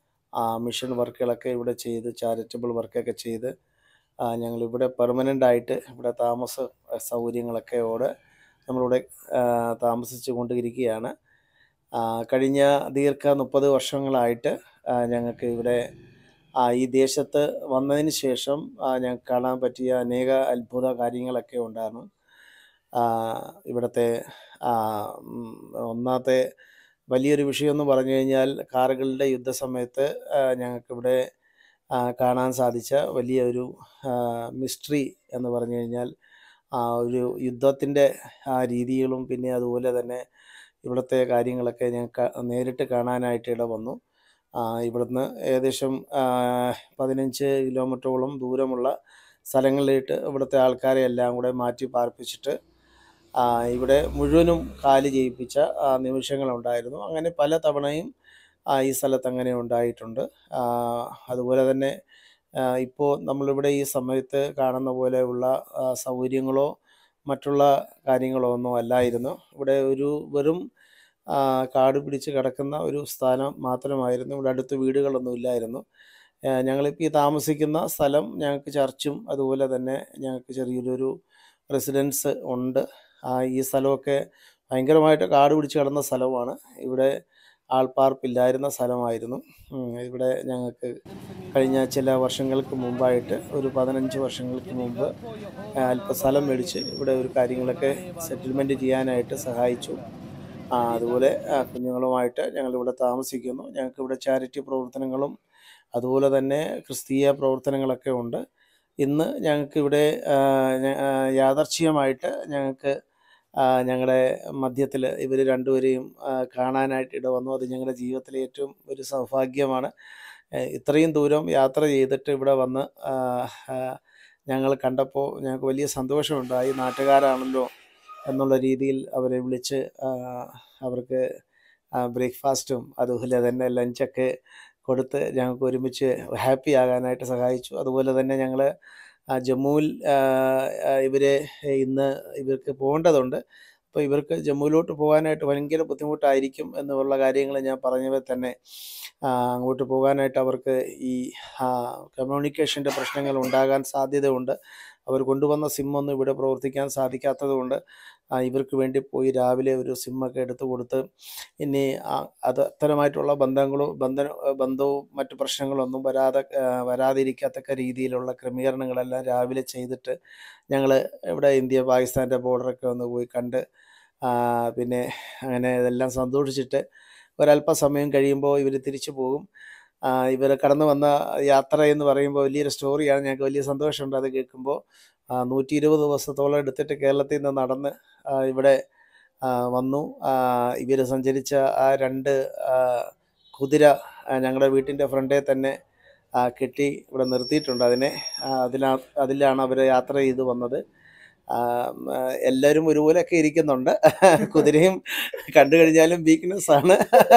മിഷൻ വർക്കുകളൊക്കെ ഇവിടെ ചെയ്ത് ചാരിറ്റബിൾ വർക്കൊക്കെ ചെയ്ത് ആ, ഞങ്ങളിവിടെ പെർമനൻ്റ് ആയിട്ട് ഇവിടെ താമസ സൗകര്യങ്ങളൊക്കെയോടെ നമ്മളിവിടെ ആ, താമസിച്ചു കൊണ്ടിരിക്കുകയാണ് ആ, കഴിഞ്ഞ ദീർഘ മുപ്പത് വർഷങ്ങളായിട്ട് ആ, ഞങ്ങൾക്ക് ഇവിടെ ആ, ഈ ദേശത്ത് വന്നതിന് ശേഷം ആ, ഞങ്ങൾക്ക് കാണാൻ പറ്റിയ അനേക അത്ഭുത കാര്യങ്ങളൊക്കെ ഉണ്ടായിരുന്നു ആ, ഇവിടുത്തെ ആ, ഉം, ഒന്നാമത്തെ വലിയൊരു വിഷയം എന്ന് പറഞ്ഞു കഴിഞ്ഞാൽ കാറുകളുടെ യുദ്ധസമയത്ത് ആ, ഞങ്ങൾക്കിവിടെ ആ, കാണാൻ സാധിച്ച വലിയ ഒരു മിസ്റ്ററി എന്ന് പറഞ്ഞു കഴിഞ്ഞാൽ ആ ഒരു യുദ്ധത്തിൻ്റെ ആ രീതികളും പിന്നെ അതുപോലെ തന്നെ ഇവിടുത്തെ കാര്യങ്ങളൊക്കെ ഞങ്ങൾക്ക് നേരിട്ട് കാണാനായിട്ട് ഇട വന്നു ആ, ഇവിടുന്ന് ഏകദേശം ആ, പതിനഞ്ച് കിലോമീറ്ററോളം ദൂരമുള്ള സ്ഥലങ്ങളിലിട്ട് ഇവിടുത്തെ ആൾക്കാരെ എല്ലാം കൂടെ മാറ്റി പാർപ്പിച്ചിട്ട് ആ, ഇവിടെ മുഴുവനും കാലി ചെയ്യിപ്പിച്ച ആ, നിമിഷങ്ങളുണ്ടായിരുന്നു അങ്ങനെ പല തവണയും ആ, ഈ സ്ഥലത്ത് അങ്ങനെ ഉണ്ടായിട്ടുണ്ട് ആ, അതുപോലെ തന്നെ ഇപ്പോൾ നമ്മളിവിടെ ഈ സമയത്ത് കാണുന്ന പോലെയുള്ള ആ, സൗകര്യങ്ങളോ മറ്റുള്ള കാര്യങ്ങളോ ഒന്നും അല്ലായിരുന്നു ഇവിടെ ഒരു വെറും ആ, കാട് പിടിച്ച് കിടക്കുന്ന ഒരു സ്ഥാനം മാത്രമായിരുന്നു ഇവിടെ അടുത്ത് വീടുകളൊന്നും ഇല്ലായിരുന്നു ആ, ഞങ്ങളിപ്പോൾ ഈ താമസിക്കുന്ന സ്ഥലം ഞങ്ങൾക്ക് ചർച്ചും അതുപോലെ തന്നെ ഞങ്ങൾക്ക് ചെറിയൊരു റെസിഡൻസ് ഉണ്ട് ആ, ഈ സ്ഥലമൊക്കെ ഭയങ്കരമായിട്ട് കാട് പിടിച്ച് കിടന്ന സ്ഥലമാണ് ഇവിടെ ആൾപ്പാർപ്പില്ലായിരുന്ന സ്ഥലമായിരുന്നു ഉം, ഇവിടെ ഞങ്ങൾക്ക് കഴിഞ്ഞ ചില വർഷങ്ങൾക്ക് മുമ്പായിട്ട് ഒരു പതിനഞ്ച് വർഷങ്ങൾക്ക് മുമ്പ് ആ, അല്പ സ്ഥലം മേടിച്ച് ഇവിടെ ഒരു കാര്യങ്ങളൊക്കെ സെറ്റിൽമെൻറ്റ് ചെയ്യാനായിട്ട് സഹായിച്ചു ആ, അതുപോലെ ആ, കുഞ്ഞുങ്ങളുമായിട്ട് ഞങ്ങളിവിടെ താമസിക്കുന്നു ഞങ്ങൾക്ക് ഇവിടെ ചാരിറ്റി പ്രവർത്തനങ്ങളും അതുപോലെ തന്നെ ക്രിസ്തീയ പ്രവർത്തനങ്ങളൊക്കെ ഉണ്ട് ഇന്ന് ഞങ്ങൾക്ക് ഇവിടെ ആ, ഞ- ആ, യാദർച്ഛികമായിട്ട് ഞങ്ങൾക്ക് ഞങ്ങളുടെ മധ്യത്തിൽ ഇവർ രണ്ടുപേരെയും ആ, കാണാനായിട്ട് ഇട വന്നു അത് ഞങ്ങളുടെ ജീവിതത്തിലെ ഏറ്റവും ഒരു സൗഭാഗ്യമാണ് ഏ, ഇത്രയും ദൂരം യാത്ര ചെയ്തിട്ട് ഇവിടെ വന്ന് ആ, ആ, ഞങ്ങൾ കണ്ടപ്പോൾ ഞങ്ങൾക്ക് വലിയ സന്തോഷമുണ്ടായി നാട്ടുകാരാണല്ലോ എന്നുള്ള രീതിയിൽ അവരെ വിളിച്ച് ആ, അവർക്ക് ബ്രേക്ക്ഫാസ്റ്റും അതുപോലെ തന്നെ ലഞ്ചൊക്കെ കൊടുത്ത് ഞങ്ങൾക്ക് ഒരുമിച്ച് ഹാപ്പി ആകാനായിട്ട് സഹായിച്ചു അതുപോലെ തന്നെ ഞങ്ങൾ ജമ്മുവിൽ ആ, ആ, ഇവരെ ഇന്ന് ഇവർക്ക് പോകേണ്ടതുണ്ട് അപ്പോൾ ഇവർക്ക് ജമ്മുവിലോട്ട് പോകാനായിട്ട് ഭയങ്കര ബുദ്ധിമുട്ടായിരിക്കും എന്നുള്ള കാര്യങ്ങൾ ഞാൻ പറഞ്ഞപ്പോൾ തന്നെ ആ, അങ്ങോട്ട് പോകാനായിട്ട് അവർക്ക് ഈ കമ്മ്യൂണിക്കേഷൻ്റെ പ്രശ്നങ്ങൾ ഉണ്ടാകാൻ സാധ്യതയുണ്ട് അവർ കൊണ്ടുവന്ന സിമ്മൊന്നും ഇവിടെ പ്രവർത്തിക്കാൻ സാധിക്കാത്തതുകൊണ്ട് ആ, ഇവർക്ക് വേണ്ടി പോയി രാവിലെ ഒരു സിമ്മൊക്കെ എടുത്തു കൊടുത്ത് ഇനി ആ- അത് അത്തരമായിട്ടുള്ള ബന്ധങ്ങളോ ബന്ധ ബന്ധവും മറ്റു പ്രശ്നങ്ങളൊന്നും വരാതെ ആ, വരാതിരിക്കത്തക്ക രീതിയിലുള്ള ക്രമീകരണങ്ങളെല്ലാം രാവിലെ ചെയ്തിട്ട് ഞങ്ങൾ ഇവിടെ ഇന്ത്യ പാകിസ്ഥാൻ്റെ ബോർഡറൊക്കെ ഒന്ന് പോയി കണ്ട് ആ, പിന്നെ അങ്ങനെ ഇതെല്ലാം സന്തോഷിച്ചിട്ട് ഒരല്പസമയം കഴിയുമ്പോൾ ഇവർ തിരിച്ചു പോകും ഇവർ കടന്നു വന്ന യാത്ര എന്ന് പറയുമ്പോൾ വലിയൊരു സ്റ്റോറിയാണ് ഞങ്ങൾക്ക് വലിയ സന്തോഷമുണ്ട് അത് കേൾക്കുമ്പോൾ നൂറ്റി ഇരുപത് ദിവസത്തോളം എടുത്തിട്ട് കേരളത്തിൽ നിന്ന് നടന്ന് ആ, ഇവിടെ ആ, വന്നു ഇവർ സഞ്ചരിച്ച ആ രണ്ട് ആ, കുതിര ആ, ഞങ്ങളുടെ വീട്ടിൻ്റെ ഫ്രണ്ടേ തന്നെ ആ, കെട്ടി ഇവിടെ നിർത്തിയിട്ടുണ്ട് അതിനെ ആ, അതിലാ അതിലാണ് അവർ യാത്ര ചെയ്ത് വന്നത് ആ, ഉം, ആ, എല്ലാവരും ഒരുപോലെയൊക്കെ ഇരിക്കുന്നുണ്ട് കുതിരയും കണ്ടു കഴിഞ്ഞാലും വീക്ക്നെസ് ആണ്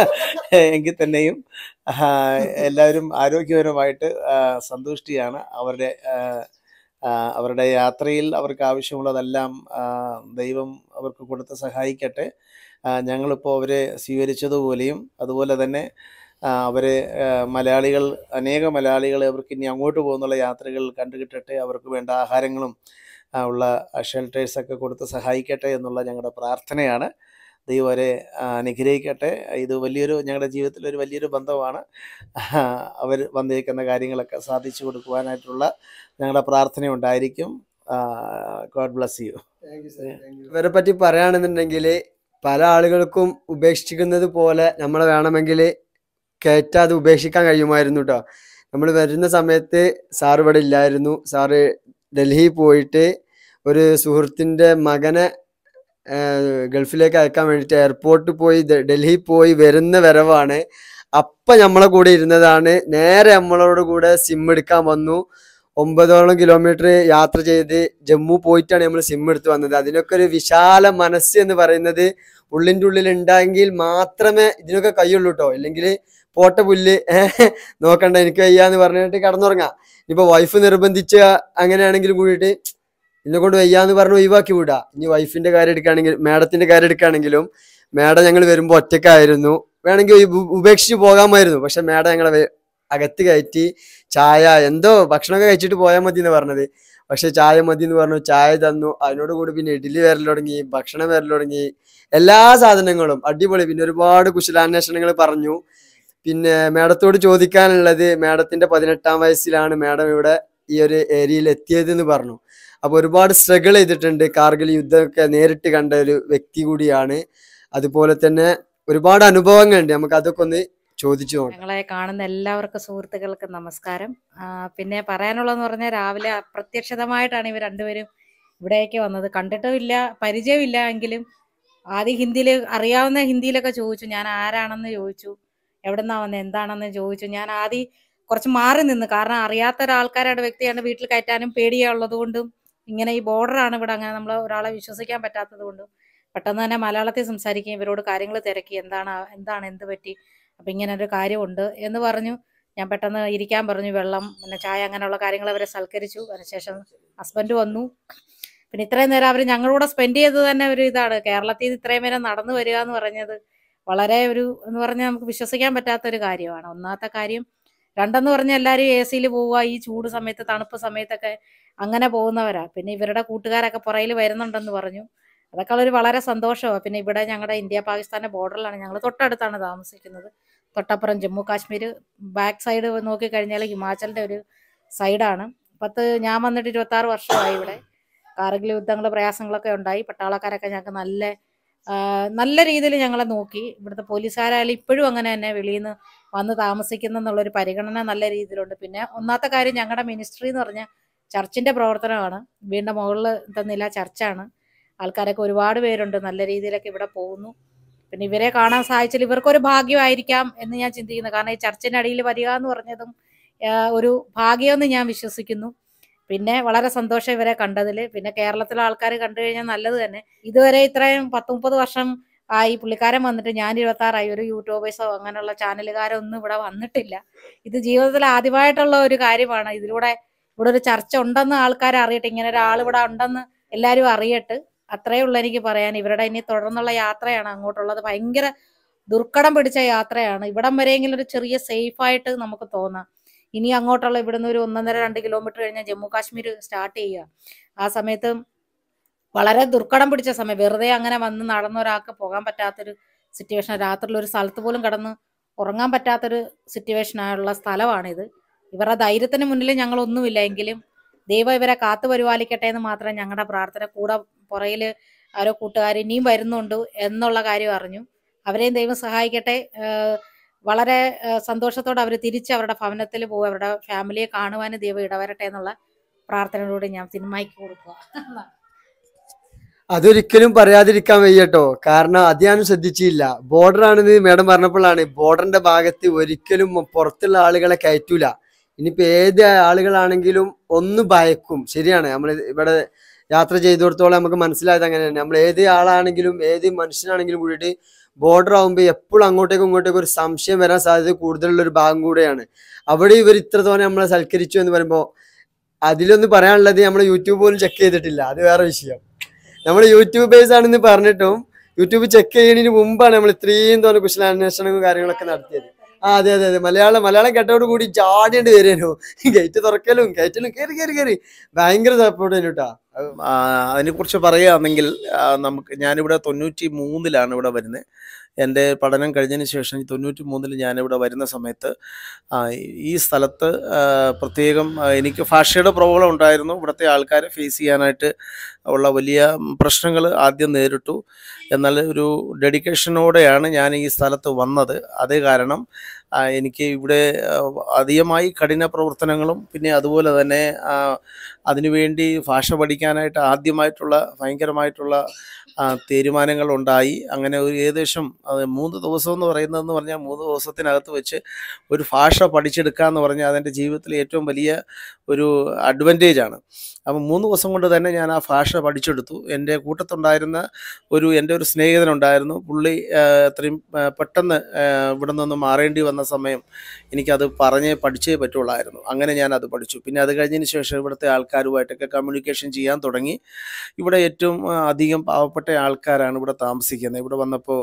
എങ്കിൽ തന്നെയും ആ, എല്ലാവരും ആരോഗ്യപരമായിട്ട് ആ, സന്തുഷ്ടിയാണ് അവരുടെ ആ, ആ, അവരുടെ യാത്രയിൽ അവർക്ക് ആവശ്യമുള്ളതെല്ലാം ആ, ദൈവം അവർക്ക് കൊടുത്ത് സഹായിക്കട്ടെ ആ, ഞങ്ങളിപ്പോൾ അവരെ സ്വീകരിച്ചതുപോലെയും അതുപോലെ തന്നെ ആ, അവരെ ആ, മലയാളികൾ അനേക മലയാളികൾ അവർക്ക് ഇനി അങ്ങോട്ട് പോകുന്നുള്ള യാത്രകൾ കണ്ടുകിട്ടട്ടെ അവർക്ക് വേണ്ട ആഹാരങ്ങളും ആ, ഉള്ള ഷെൽട്ടേഴ്സൊക്കെ കൊടുത്ത് സഹായിക്കട്ടെ എന്നുള്ള ഞങ്ങളുടെ പ്രാർത്ഥനയാണ് ദൈവം അവരെ ആ, അനുഗ്രഹിക്കട്ടെ ഇത് വലിയൊരു ഞങ്ങളുടെ ജീവിതത്തിൽ ഒരു വലിയൊരു ബന്ധമാണ് അവർ വന്നിരിക്കുന്ന കാര്യങ്ങളൊക്കെ സാധിച്ചു കൊടുക്കുവാനായിട്ടുള്ള ഞങ്ങളുടെ പ്രാർത്ഥന ഉണ്ടായിരിക്കും ഗോഡ് ബ്ലസ് യു ഇവരെ പറ്റി പറയുകയാണെന്നുണ്ടെങ്കിൽ പല ആളുകൾക്കും ഉപേക്ഷിക്കുന്നത് പോലെ നമ്മളെ വേണമെങ്കിൽ കയറ്റാതെ ഉപേക്ഷിക്കാൻ കഴിയുമായിരുന്നു കേട്ടോ നമ്മൾ വരുന്ന സമയത്ത് സാർ ഇവിടെ ഇല്ലായിരുന്നു സാറ് ഡൽഹി പോയിട്ട് ഒരു സുഹൃത്തിൻ്റെ മകനെ ആ, ഗൾഫിലേക്ക് അയക്കാൻ വേണ്ടിയിട്ട് എയർപോർട്ടിൽ പോയി ദ- ഡൽഹി പോയി വരുന്ന വരവാണ് അപ്പം നമ്മളെ കൂടെ ഇരുന്നതാണ് നേരെ നമ്മളോട് കൂടെ സിം എടുക്കാൻ വന്നു ഒമ്പതോളം കിലോമീറ്റർ യാത്ര ചെയ്ത് ജമ്മു പോയിട്ടാണ് നമ്മൾ സിം എടുത്ത് വന്നത് അതിനൊക്കെ ഒരു വിശാല മനസ്സ് എന്ന് പറയുന്നത് ഉള്ളിൻ്റെ ഉള്ളിൽ ഉണ്ടെങ്കിൽ മാത്രമേ ഇതിനൊക്കെ കഴിയുള്ളൂ കേട്ടോ ഇല്ലെങ്കിൽ പോട്ട പുല്ല് ഏഹ് നോക്കണ്ട എനിക്ക് വയ്യാന്ന് പറഞ്ഞിട്ട് കടന്നുറങ്ങാം ഇനിയിപ്പോൾ വൈഫ് നിർബന്ധിച്ച അങ്ങനെയാണെങ്കിലും കൂടിയിട്ട് എന്നെ കൊണ്ട് വയ്യാന്ന് പറഞ്ഞ് ഒഴിവാക്കി വിടാ ഇനി വൈഫിന്റെ കാര്യം എടുക്കുകയാണെങ്കിൽ മാഡത്തിന്റെ കാര്യം എടുക്കുകയാണെങ്കിലും മാഡം ഞങ്ങൾ വരുമ്പോൾ ഒറ്റക്കായിരുന്നു വേണമെങ്കിൽ ഉപ- ഉപേക്ഷിച്ച് പോകാമായിരുന്നു പക്ഷെ മാഡം ഞങ്ങളെ വെ- അകത്ത് കയറ്റി ചായ എന്തോ ഭക്ഷണമൊക്കെ കഴിച്ചിട്ട് പോയാൽ മതി എന്ന് പറഞ്ഞത് പക്ഷെ ചായ മതി എന്ന് പറഞ്ഞു ചായ തന്നു അതിനോട് കൂടി പിന്നെ ഇഡ്ഡലി വരൽ തുടങ്ങി ഭക്ഷണം വരൽ തുടങ്ങി എല്ലാ സാധനങ്ങളും അടിപൊളി പിന്നെ ഒരുപാട് കുശലാന്വേഷണങ്ങൾ പറഞ്ഞു പിന്നെ മാഡത്തോട് ചോദിക്കാനുള്ളത് മാഡത്തിന്റെ പതിനെട്ടാം വയസ്സിലാണ് മാഡം ഇവിടെ ഈ ഒരു ഏരിയയിൽ എത്തിയത് എന്ന് പറഞ്ഞു അപ്പൊ ഒരുപാട് സ്ട്രഗിൾ ചെയ്തിട്ടുണ്ട് കാർഗിൽ യുദ്ധമൊക്കെ നേരിട്ട് കണ്ട ഒരു വ്യക്തി കൂടിയാണ് അതുപോലെ തന്നെ ഒരുപാട് അനുഭവങ്ങളുണ്ട് നമുക്ക് അതൊക്കെ ഒന്ന് ചോദിച്ചു നോക്കാം ഞങ്ങളെ കാണുന്ന എല്ലാവർക്കും സുഹൃത്തുക്കൾക്കും നമസ്കാരം ആ, പിന്നെ പറയാനുള്ളതെന്ന് പറഞ്ഞാൽ രാവിലെ അപ്രത്യക്ഷിതമായിട്ടാണ് ഇവർ രണ്ടുപേരും ഇവിടേക്ക് വന്നത് കണ്ടിട്ടും ഇല്ല പരിചയമില്ല എങ്കിലും ആദ്യം ഹിന്ദിയിൽ അറിയാവുന്ന ഹിന്ദിയിലൊക്കെ ചോദിച്ചു ഞാൻ ആരാണെന്ന് ചോദിച്ചു എവിടെന്നാ വന്നത് എന്താണെന്ന് ചോദിച്ചു ഞാൻ ആദ്യം കുറച്ച് മാറി നിന്ന് കാരണം അറിയാത്ത ഒരാൾക്കാരുടെ വ്യക്തിയാണ് വീട്ടിൽ കയറ്റാനും പേടിയുള്ളത് കൊണ്ടും ഇങ്ങനെ ഈ ബോർഡറാണ് ഇവിടെ അങ്ങനെ നമ്മൾ ഒരാളെ വിശ്വസിക്കാൻ പറ്റാത്തത് കൊണ്ടും പെട്ടെന്ന് തന്നെ മലയാളത്തിൽ സംസാരിക്കുകയും ഇവരോട് കാര്യങ്ങൾ തിരക്കി എന്താണ് ആ- എന്താണ് എന്ത് പറ്റി അപ്പം ഇങ്ങനെ ഒരു കാര്യമുണ്ട് എന്ന് പറഞ്ഞു ഞാൻ പെട്ടെന്ന് ഇരിക്കാൻ പറഞ്ഞു വെള്ളം പിന്നെ ചായ അങ്ങനെയുള്ള കാര്യങ്ങൾ അവരെ സൽക്കരിച്ചു അതിനുശേഷം ഹസ്ബൻഡ് വന്നു പിന്നെ ഇത്രയും നേരം അവർ ഞങ്ങളൂടെ സ്പെൻഡ് ചെയ്തത് തന്നെ ഒരു ഇതാണ് കേരളത്തിൽ നിന്ന് ഇത്രയും നേരം നടന്നു വരിക എന്ന് പറഞ്ഞത് വളരെ ഒരു എന്ന് പറഞ്ഞാൽ നമുക്ക് വിശ്വസിക്കാൻ പറ്റാത്ത ഒരു കാര്യമാണ് ഒന്നാമത്തെ കാര്യം രണ്ടെന്ന് പറഞ്ഞാൽ എല്ലാവരും എ സിയിൽ പോവുക ഈ ചൂട് സമയത്ത് തണുപ്പ് സമയത്തൊക്കെ അങ്ങനെ പോകുന്നവരാ പിന്നെ ഇവരുടെ കൂട്ടുകാരൊക്കെ പുറയിൽ വരുന്നുണ്ടെന്ന് പറഞ്ഞു അതൊക്കെ ഒരു വളരെ സന്തോഷമാണ് പിന്നെ ഇവിടെ ഞങ്ങളുടെ ഇന്ത്യ പാകിസ്ഥാന്റെ ബോർഡറിലാണ് ഞങ്ങൾ തൊട്ടടുത്താണ് താമസിക്കുന്നത് തൊട്ടപ്പുറം ജമ്മു കാശ്മീർ ബാക്ക് സൈഡ് നോക്കിക്കഴിഞ്ഞാൽ ഹിമാചലിന്റെ ഒരു സൈഡാണ് പത്ത് ഞാൻ വന്നിട്ട് ഇരുപത്തി ആറ് വർഷമായി ഇവിടെ കാർഗിൽ യുദ്ധങ്ങൾ പ്രയാസങ്ങളൊക്കെ ഉണ്ടായി പട്ടാളക്കാരൊക്കെ ഞങ്ങൾക്ക് നല്ല ആ, നല്ല രീതിയിൽ ഞങ്ങളെ നോക്കി ഇവിടുത്തെ പോലീസുകാരായാലും ഇപ്പോഴും അങ്ങനെ തന്നെ വെളിയിൽ നിന്ന് വന്ന് താമസിക്കുന്ന എന്നുള്ളൊരു പരിഗണന നല്ല രീതിയിലുണ്ട് പിന്നെ ഒന്നാമത്തെ കാര്യം ഞങ്ങളുടെ മിനിസ്ട്രി എന്ന് പറഞ്ഞാൽ ചർച്ചിന്റെ പ്രവർത്തനമാണ് വീടിന്റെ മുകളിൽ തന്നില്ല ചർച്ചാണ് ആൾക്കാരൊക്കെ ഒരുപാട് പേരുണ്ട് നല്ല രീതിയിലൊക്കെ ഇവിടെ പോകുന്നു പിന്നെ ഇവരെ കാണാൻ സാധിച്ചാൽ ഇവർക്കൊരു ഭാഗ്യമായിരിക്കാം എന്ന് ഞാൻ ചിന്തിക്കുന്നു കാരണം ഈ ചർച്ചിന്റെ അടിയിൽ വരിക എന്ന് പറഞ്ഞതും ആ, ഒരു ഭാഗ്യമെന്ന് ഞാൻ വിശ്വസിക്കുന്നു പിന്നെ വളരെ സന്തോഷം ഇവരെ കണ്ടതിൽ പിന്നെ കേരളത്തിലെ ആൾക്കാർ കണ്ടു കഴിഞ്ഞാൽ നല്ലത് തന്നെ ഇതുവരെ ഇത്രയും പത്ത് മുപ്പത് വർഷം ആയി പുള്ളിക്കാരൻ വന്നിട്ട് ഞാൻ ഇരുപത്താറായി ഒരു യൂട്യൂബേഴ്സോ അങ്ങനെയുള്ള ചാനലുകാരോ ഒന്നും ഇവിടെ വന്നിട്ടില്ല ഇത് ജീവിതത്തിൽ ആദ്യമായിട്ടുള്ള ഒരു കാര്യമാണ് ഇതിലൂടെ ഇവിടെ ഒരു ചർച്ച ഉണ്ടെന്ന് ആൾക്കാർ അറിയട്ടെ ഇങ്ങനെ ഒരാൾ ഇവിടെ ഉണ്ടെന്ന് എല്ലാവരും അറിയട്ടെ അത്രേ ഉള്ളൂ എനിക്ക് പറയാൻ ഇവരുടെ ഇനി തുടർന്നുള്ള യാത്രയാണ് അങ്ങോട്ടുള്ളത് ഭയങ്കര ദുർഘടം പിടിച്ച യാത്രയാണ് ഇവിടം വരെയെങ്കിലും ഒരു ചെറിയ സേഫ് ആയിട്ട് നമുക്ക് തോന്നാം ഇനി അങ്ങോട്ടുള്ള ഇവിടുന്ന് ഒരു ഒന്നൊന്നര രണ്ട് കിലോമീറ്റർ കഴിഞ്ഞാൽ ജമ്മു കാശ്മീർ സ്റ്റാർട്ട് ചെയ്യുക ആ സമയത്ത് വളരെ ദുർഘടം പിടിച്ച സമയം വെറുതെ അങ്ങനെ വന്ന് നടന്ന ഒരാൾക്ക് പോകാൻ പറ്റാത്തൊരു സിറ്റുവേഷൻ രാത്രിയിൽ ഒരു സ്ഥലത്ത് പോലും കടന്ന് ഉറങ്ങാൻ പറ്റാത്തൊരു സിറ്റുവേഷനായുള്ള സ്ഥലമാണിത് ഇവരുടെ ധൈര്യത്തിന് മുന്നിൽ ഞങ്ങളൊന്നുമില്ല എങ്കിലും ദൈവം ഇവരെ കാത്തു പരിപാലിക്കട്ടെ എന്ന് മാത്രമേ ഞങ്ങളുടെ പ്രാർത്ഥന കൂടെ പുറയിൽ ആരോ കൂട്ടുകാർ ഇനിയും വരുന്നുണ്ട് എന്നുള്ള കാര്യം അറിഞ്ഞു അവരെയും ദൈവം സഹായിക്കട്ടെ ഏഹ് വളരെ ഏഹ് സന്തോഷത്തോടെ അവർ തിരിച്ച് അവരുടെ ഭവനത്തിൽ പോകും അവരുടെ ഫാമിലിയെ കാണുവാനും ദൈവം ഇടവരട്ടെ എന്നുള്ള പ്രാർത്ഥനയോട് ഞാൻ സിനിമയ്ക്ക് കൊടുക്കുക അതൊരിക്കലും പറയാതിരിക്കാൻ വയ്യട്ടോ കാരണം അത് ഞാനും ശ്രദ്ധിച്ചില്ല ബോർഡർ ആണെന്ന് മേഡം പറഞ്ഞപ്പോഴാണ് ബോർഡറിന്റെ ഭാഗത്ത് ഒരിക്കലും പുറത്തുള്ള ആളുകളെ കയറ്റൂല ഇനിയിപ്പോ ഏത് ആളുകളാണെങ്കിലും ഒന്ന് ഭയക്കും ശരിയാണ് നമ്മൾ ഇവിടെ യാത്ര ചെയ്തിടത്തോളം നമുക്ക് മനസ്സിലായത് അങ്ങനെയാണ് നമ്മൾ ഏത് ആളാണെങ്കിലും ഏത് മനുഷ്യനാണെങ്കിലും കൂടിയിട്ട് ബോർഡർ ആകുമ്പോൾ എപ്പോഴും അങ്ങോട്ടേക്കും ഇങ്ങോട്ടേക്കും ഒരു സംശയം വരാൻ സാധ്യത കൂടുതലുള്ള ഒരു ഭാഗം കൂടെയാണ് അവിടെ ഇവർ ഇത്ര തോനെ നമ്മളെ സൽക്കരിച്ചു എന്ന് പറയുമ്പോൾ അതിലൊന്ന് പറയാനുള്ളത് നമ്മൾ യൂട്യൂബ് പോലും ചെക്ക് ചെയ്തിട്ടില്ല അത് വേറെ വിഷയം നമ്മൾ യൂട്യൂബേഴ്സ് ആണെന്ന് പറഞ്ഞിട്ടും യൂട്യൂബ് ചെക്ക് ചെയ്യുന്നതിന് മുമ്പാണ് നമ്മൾ ഇത്രയും തോന്നെ കുശലാന്വേഷണവും കാര്യങ്ങളൊക്കെ നടത്തിയത് ആ അതെ അതെ അതെ മലയാളം മലയാളം കേട്ടോട് കൂടി ചാടിയിട്ട് വരുന്നു ഗേറ്റ് തുറക്കലും കയറ്റലും കയറി കയറി കയറി ഭയങ്കര സപ്പോർട്ട് തന്നെ കേട്ടാ ആ, അതിനെക്കുറിച്ച് പറയുകയാണെങ്കിൽ ആ, നമുക്ക് ഞാനിവിടെ തൊണ്ണൂറ്റി മൂന്നിലാണ് ഇവിടെ വരുന്നത് എൻ്റെ പഠനം കഴിഞ്ഞതിന് ശേഷം തൊണ്ണൂറ്റി മൂന്നിൽ ഞാനിവിടെ വരുന്ന സമയത്ത് ആ, ഈ സ്ഥലത്ത് ആ, പ്രത്യേകം ആ, എനിക്ക് ഭാഷയുടെ പ്രോബ്ലം ഉണ്ടായിരുന്നു ഇവിടുത്തെ ആൾക്കാരെ ഫേസ് ചെയ്യാനായിട്ട് ഉള്ള വലിയ പ്രശ്നങ്ങൾ ആദ്യം നേരിട്ടു എന്നാൽ ഒരു ഡെഡിക്കേഷനോടെയാണ് ഞാൻ ഈ സ്ഥലത്ത് വന്നത് അതേ കാരണം ആ, എനിക്ക് ഇവിടെ ആ, അധികമായി കഠിന പ്രവർത്തനങ്ങളും പിന്നെ അതുപോലെ തന്നെ ആ, അതിനുവേണ്ടി ഭാഷ പഠിക്കാനായിട്ട് ആദ്യമായിട്ടുള്ള ഭയങ്കരമായിട്ടുള്ള ആ, തീരുമാനങ്ങളുണ്ടായി അങ്ങനെ ഒരു ഏകദേശം അത് മൂന്ന് ദിവസം എന്ന് പറയുന്നതെന്ന് പറഞ്ഞാൽ മൂന്ന് ദിവസത്തിനകത്ത് വെച്ച് ഒരു ഭാഷ പഠിച്ചെടുക്കുക എന്ന് പറഞ്ഞാൽ അതെൻ്റെ ജീവിതത്തിലെ ഏറ്റവും വലിയ ഒരു അഡ്വാൻറ്റേജ് ആണ് അപ്പം മൂന്ന് ദിവസം കൊണ്ട് തന്നെ ഞാൻ ആ ഭാഷ പഠിച്ചെടുത്തു എൻ്റെ കൂട്ടത്തുണ്ടായിരുന്ന ഒരു എൻ്റെ ഒരു സ്നേഹിതനുണ്ടായിരുന്നു പുള്ളി ആ, അത്രയും ആ, പെട്ടെന്ന് ആ, ഇവിടെ നിന്ന് മാറേണ്ടി വന്ന സമയം എനിക്കത് പറഞ്ഞേ പഠിച്ചേ പറ്റുള്ളായിരുന്നു അങ്ങനെ ഞാൻ അത് പഠിച്ചു പിന്നെ അത് കഴിഞ്ഞതിന് ശേഷം ഇവിടുത്തെ ആൾക്കാരുമായിട്ടൊക്കെ കമ്മ്യൂണിക്കേഷൻ ചെയ്യാൻ തുടങ്ങി ഇവിടെ ഏറ്റവും ആ, അധികം പാവപ്പെട്ട ആൾക്കാരാണ് ഇവിടെ താമസിക്കുന്നത് ഇവിടെ വന്നപ്പോൾ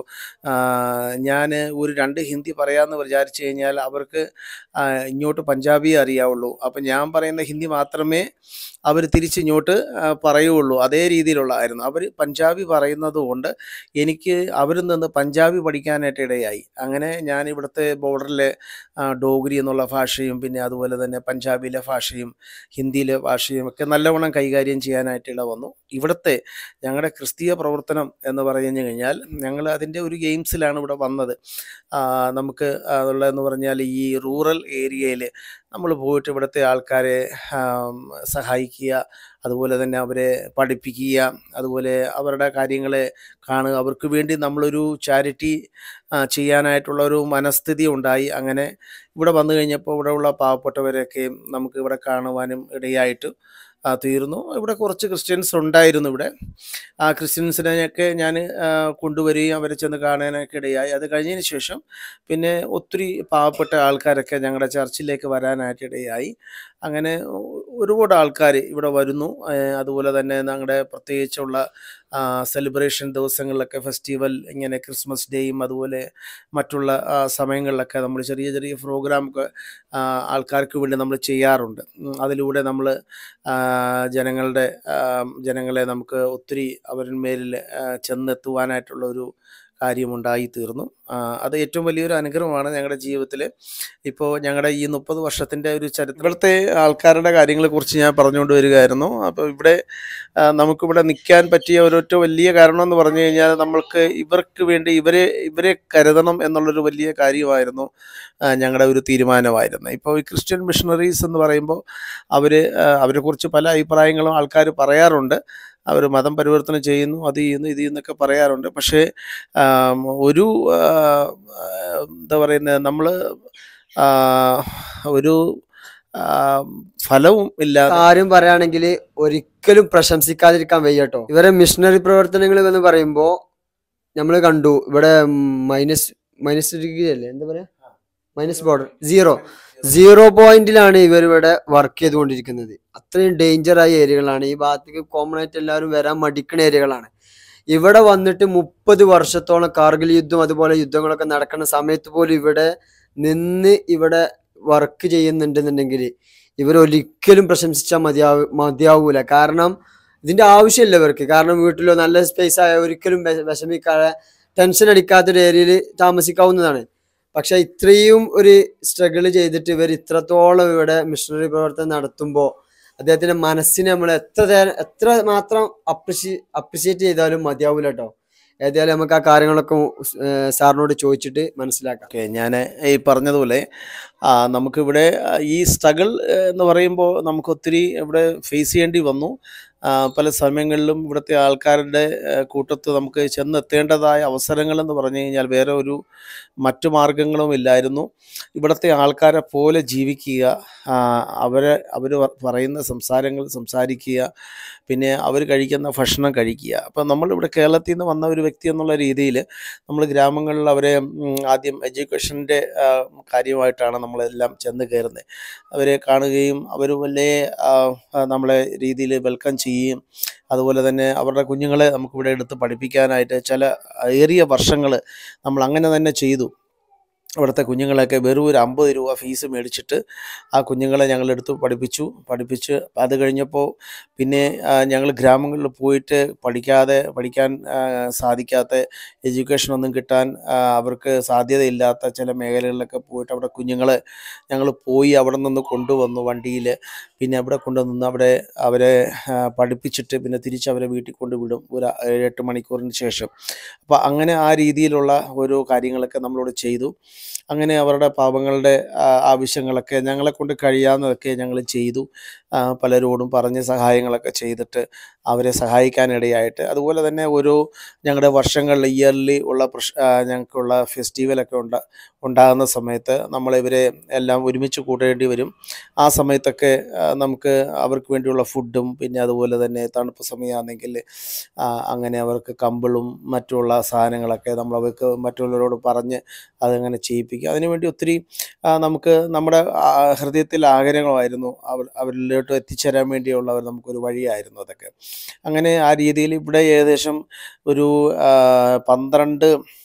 ഞാൻ ഒരു രണ്ട് ഹിന്ദി പറയാമെന്ന് വിചാരിച്ചു കഴിഞ്ഞാൽ അവർക്ക് ആ, ഇങ്ങോട്ട് പഞ്ചാബി അറിയാവുള്ളൂ അപ്പം ഞാൻ പറയുന്ന ഹിന്ദി മാത്രമേ അവർ തിരിച്ചിങ്ങോട്ട് ആ, പറയുള്ളൂ അതേ രീതിയിലുള്ളതായിരുന്നു അവർ പഞ്ചാബി പറയുന്നത് കൊണ്ട് എനിക്ക് അവരിൽ നിന്ന് പഞ്ചാബി പഠിക്കാനായിട്ട് ഇടയായി അങ്ങനെ ഞാൻ ഇവിടുത്തെ ബോർഡറിലെ ആ, ഡോഗ്രി എന്നുള്ള ഭാഷയും പിന്നെ അതുപോലെ തന്നെ പഞ്ചാബിയിലെ ഭാഷയും ഹിന്ദിയിലെ ഭാഷയും ഒക്കെ നല്ലവണ്ണം കൈകാര്യം ചെയ്യാനായിട്ട് ഇട വന്നു ഇവിടുത്തെ ഞങ്ങളുടെ ക്രിസ്തീയ പ്രവർത്തനം എന്ന് പറഞ്ഞു കഴിഞ്ഞാൽ ഞങ്ങൾ അതിൻ്റെ ഒരു ഗെയിംസിലാണ് ഇവിടെ വന്നത് ആ, നമുക്ക് ഉള്ളതെന്ന് പറഞ്ഞാൽ ഈ റൂറൽ ഏരിയയിൽ നമ്മൾ പോയിട്ട് ഇവിടുത്തെ ആൾക്കാരെ ആം, സഹായിക്കുക അതുപോലെ തന്നെ അവരെ പഠിപ്പിക്കുക അതുപോലെ അവരുടെ കാര്യങ്ങളെ കാണുക അവർക്ക് വേണ്ടി നമ്മളൊരു ചാരിറ്റി ചെയ്യാനായിട്ടുള്ള ഒരു മനസ്ഥിതി ഉണ്ടായി അങ്ങനെ ഇവിടെ വന്നു കഴിഞ്ഞപ്പോൾ ഇവിടെയുള്ള പാവപ്പെട്ടവരെയൊക്കെ നമുക്ക് ഇവിടെ കാണുവാനും ഇടയായിട്ട് ആ, തീർന്നു ഇവിടെ കുറച്ച് ക്രിസ്ത്യൻസ് ഉണ്ടായിരുന്നു ഇവിടെ ആ ക്രിസ്ത്യൻസിനെയൊക്കെ ഞാൻ കൊണ്ടുവരികയും അവരെ ചെന്ന് കാണാനൊക്കെ ഇടയായി അത് കഴിഞ്ഞതിന് ശേഷം പിന്നെ ഒത്തിരി പാവപ്പെട്ട ആൾക്കാരൊക്കെ ഞങ്ങളുടെ ചർച്ചിലേക്ക് വരാനായിട്ട് ഇടയായി അങ്ങനെ ഒ- ഒരുപാട് ആൾക്കാർ ഇവിടെ വരുന്നു ഏഹ് അതുപോലെ തന്നെ ഞങ്ങളുടെ പ്രത്യേകിച്ചുള്ള സെലിബ്രേഷൻ ദിവസങ്ങളിലൊക്കെ ഫെസ്റ്റിവൽ ഇങ്ങനെ ക്രിസ്മസ് ഡേയും അതുപോലെ മറ്റുള്ള ആ, സമയങ്ങളിലൊക്കെ നമ്മൾ ചെറിയ ചെറിയ പ്രോഗ്രാമൊക്കെ ആ, ആൾക്കാർക്ക് വേണ്ടി നമ്മൾ ചെയ്യാറുണ്ട് ഉം, അതിലൂടെ നമ്മൾ ജനങ്ങളുടെ ആ, ജനങ്ങളെ നമുക്ക് ഒത്തിരി അവരിന്മേലിൽ ആ, ചെന്നെത്തുവാനായിട്ടുള്ള ഒരു കാര്യമുണ്ടായി തീർന്നു ആ, അത് ഏറ്റവും വലിയൊരു അനുഗ്രഹമാണ് ഞങ്ങളുടെ ജീവിതത്തിൽ ഇപ്പോൾ ഞങ്ങളുടെ ഈ മുപ്പത് വർഷത്തിൻ്റെ ഒരു ചരിത്രം ഇവിടുത്തെ ആൾക്കാരുടെ കാര്യങ്ങളെക്കുറിച്ച് ഞാൻ പറഞ്ഞുകൊണ്ട് വരികയായിരുന്നു അപ്പോൾ ഇവിടെ ആ, നമുക്കിവിടെ നിൽക്കാൻ പറ്റിയ ഒരൊറ്റ വലിയ കാരണം എന്ന് പറഞ്ഞു കഴിഞ്ഞാൽ നമ്മൾക്ക് ഇവർക്ക് വേണ്ടി ഇവരെ ഇവരെ കരുതണം എന്നുള്ളൊരു വലിയ കാര്യമായിരുന്നു ആ, ഞങ്ങളുടെ ഒരു തീരുമാനമായിരുന്നു ഇപ്പോൾ ഈ ക്രിസ്ത്യൻ മിഷണറീസ് എന്ന് പറയുമ്പോൾ അവർ അവരെക്കുറിച്ച് പല അഭിപ്രായങ്ങളും ആൾക്കാർ പറയാറുണ്ട് അവർ മതം പരിവർത്തനം ചെയ്യുന്നു അത് ചെയ്യുന്നു ഇത് ചെയ്യുന്നൊക്കെ പറയാറുണ്ട് പക്ഷേ ആം, ഒരു ആ, ആ, എന്താ പറയുന്നത് നമ്മൾ ഒരു ആ, ഫലവും ഇല്ലാതെ കാര്യം പറയുകയാണെങ്കിൽ ഒരിക്കലും പ്രശംസിക്കാതിരിക്കാൻ വയ്യട്ടോ ഇവരെ മിഷണറി പ്രവർത്തനങ്ങൾ എന്ന് പറയുമ്പോ നമ്മൾ കണ്ടു ഇവിടെ മൈനസ് മൈനസ് ഡിഗ്രി അല്ലേ എന്താ പറയാ മൈനസ് ബോർഡർ സീറോ സീറോ പോയിന്റിലാണ് ഇവർ ഇവിടെ വർക്ക് ചെയ്തുകൊണ്ടിരിക്കുന്നത് അത്രയും ഡേഞ്ചർ ആയ ഏരിയകളാണ് ഈ ഭാഗത്തേക്ക് കോമൺ ആയിട്ട് എല്ലാവരും വരാൻ മടിക്കുന്ന ഏരിയകളാണ് ഇവിടെ വന്നിട്ട് മുപ്പത് വർഷത്തോളം കാർഗിൽ യുദ്ധം അതുപോലെ യുദ്ധങ്ങളൊക്കെ നടക്കുന്ന സമയത്ത് പോലും ഇവിടെ നിന്ന് ഇവിടെ വർക്ക് ചെയ്യുന്നുണ്ടെന്നുണ്ടെങ്കിൽ ഇവരൊരിക്കലും പ്രശംസിച്ചാൽ മതിയാവൂ മതിയാവൂല കാരണം ഇതിന്റെ ആവശ്യമില്ല ഇവർക്ക് കാരണം വീട്ടിലോ നല്ല സ്പേസ് ആയ ഒരിക്കലും വെ- വിഷമിക്കാതെ ടെൻഷൻ അടിക്കാത്തൊരു ഏരിയയിൽ താമസിക്കാവുന്നതാണ് പക്ഷെ ഇത്രയും ഒരു സ്ട്രഗിൾ ചെയ്തിട്ട് ഇവർ ഇത്രത്തോളം ഇവിടെ മിഷണറി പ്രവർത്തനം നടത്തുമ്പോൾ അദ്ദേഹത്തിന്റെ മനസ്സിനെ നമ്മൾ എത്ര തേ- എത്ര മാത്രം അപ്രിഷി അപ്രിഷിയേറ്റ് ചെയ്താലും മതിയാവൂല കേട്ടോ ഏതായാലും നമുക്ക് ആ കാര്യങ്ങളൊക്കെ ഏഹ് സാറിനോട് ചോദിച്ചിട്ട് മനസ്സിലാക്കാം ഓക്കെ ഞാൻ ഈ പറഞ്ഞതുപോലെ ആ, നമുക്കിവിടെ ആ, ഈ സ്ട്രഗിൾ എന്ന് പറയുമ്പോൾ നമുക്ക് ഒത്തിരി ഇവിടെ ഫേസ് ചെയ്യേണ്ടി വന്നു ആ, പല സമയങ്ങളിലും ഇവിടുത്തെ ആൾക്കാരുടെ ആ, കൂട്ടത്ത് നമുക്ക് ചെന്നെത്തേണ്ടതായ അവസരങ്ങളെന്ന് പറഞ്ഞു കഴിഞ്ഞാൽ വേറെ ഒരു മറ്റു മാർഗങ്ങളും ഇല്ലായിരുന്നു ഇവിടുത്തെ ആൾക്കാരെ പോലെ ജീവിക്കുക ആ, അവരെ അവർ പറയുന്ന സംസാരങ്ങൾ സംസാരിക്കുക പിന്നെ അവർ കഴിക്കുന്ന ഭക്ഷണം കഴിക്കുക അപ്പം നമ്മളിവിടെ കേരളത്തിൽ നിന്ന് വന്ന ഒരു വ്യക്തി എന്നുള്ള രീതിയിൽ നമ്മൾ ഗ്രാമങ്ങളിൽ അവരെ ഉം, ആദ്യം എഡ്യൂക്കേഷൻ്റെ കാര്യമായിട്ടാണ് നമ്മളെല്ലാം ചെന്ന് കയറുന്നത് അവരെ കാണുകയും അവർ വലിയ ആ, ആ, നമ്മളെ രീതിയിൽ വെൽക്കം ചെയ്യുകയും അതുപോലെ തന്നെ അവരുടെ കുഞ്ഞുങ്ങളെ നമുക്കിവിടെ എടുത്ത് പഠിപ്പിക്കാനായിട്ട് ചില ഏറിയ വർഷങ്ങൾ നമ്മൾ അങ്ങനെ തന്നെ ചെയ്തു അവിടുത്തെ കുഞ്ഞുങ്ങളെയൊക്കെ വെറും ഒരു അമ്പത് രൂപ ഫീസ് മേടിച്ചിട്ട് ആ കുഞ്ഞുങ്ങളെ ഞങ്ങളെടുത്ത് പഠിപ്പിച്ചു പഠിപ്പിച്ച് അത് കഴിഞ്ഞപ്പോൾ പിന്നെ ഞങ്ങൾ ഗ്രാമങ്ങളിൽ പോയിട്ട് പഠിക്കാതെ പഠിക്കാൻ ആ, സാധിക്കാത്ത എഡ്യൂക്കേഷൻ ഒന്നും കിട്ടാൻ ആ, അവർക്ക് സാധ്യതയില്ലാത്ത ചില മേഖലകളിലൊക്കെ പോയിട്ട് അവിടെ കുഞ്ഞുങ്ങളെ ഞങ്ങൾ പോയി അവിടെ നിന്ന് കൊണ്ടുവന്നു വണ്ടിയിൽ പിന്നെ അവിടെ കൊണ്ടുവന്ന് അവിടെ അവരെ ആ, പഠിപ്പിച്ചിട്ട് പിന്നെ തിരിച്ച് അവരെ വീട്ടിൽ കൊണ്ടുവിടും ഒരു ഏഴ് എട്ട് മണിക്കൂറിന് ശേഷം അപ്പോൾ അങ്ങനെ ആ രീതിയിലുള്ള ഓരോ കാര്യങ്ങളൊക്കെ നമ്മളോട് ചെയ്തു അങ്ങനെ അവരുടെ പാവങ്ങളുടെ ആ, ആവശ്യങ്ങളൊക്കെ ഞങ്ങളെ കൊണ്ട് കഴിയാവുന്നതൊക്കെ ഞങ്ങൾ ചെയ്തു ആ, പലരോടും പറഞ്ഞ് സഹായങ്ങളൊക്കെ ചെയ്തിട്ട് അവരെ സഹായിക്കാനിടയായിട്ട് അതുപോലെ തന്നെ ഓരോ ഞങ്ങളുടെ വർഷങ്ങളിൽ ഇയർലി ഉള്ള പ്രശ് ആ, ഞങ്ങൾക്കുള്ള ഫെസ്റ്റിവലൊക്കെ ഉണ്ട ഉണ്ടാകുന്ന സമയത്ത് നമ്മളിവരെ എല്ലാം ഒരുമിച്ച് കൂടേണ്ടി വരും ആ സമയത്തൊക്കെ ആ, നമുക്ക് അവർക്ക് വേണ്ടിയുള്ള ഫുഡും പിന്നെ അതുപോലെ തന്നെ തണുപ്പ് സമയമാണെങ്കിൽ ആ, അങ്ങനെ അവർക്ക് കമ്പിളും മറ്റുള്ള സാധനങ്ങളൊക്കെ നമ്മൾ അവർക്ക് മറ്റുള്ളവരോട് പറഞ്ഞ് അതങ്ങനെ ചെയ്യിപ്പിക്കുക അതിനുവേണ്ടി ഒത്തിരി ആ, നമുക്ക് നമ്മുടെ ആ, ഹൃദയത്തിൽ ആഗ്രഹമായിരുന്നു അവർ അവരിലോട്ട് എത്തിച്ചേരാൻ വേണ്ടിയുള്ളവർ നമുക്കൊരു വഴിയായിരുന്നു അതൊക്കെ അങ്ങനെ ആ രീതിയിൽ ഇവിടെ ഏകദേശം ഒരു ആ, പന്ത്രണ്ട്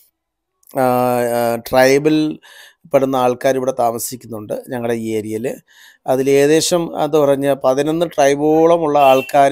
ആ, ആ, ട്രൈബൽ പെടുന്ന ആൾക്കാർ ഇവിടെ താമസിക്കുന്നുണ്ട് ഞങ്ങളുടെ ഈ ഏരിയയിൽ അതിൽ ഏകദേശം അത് പറഞ്ഞ പതിനൊന്ന് ട്രൈബോളമുള്ള ആൾക്കാർ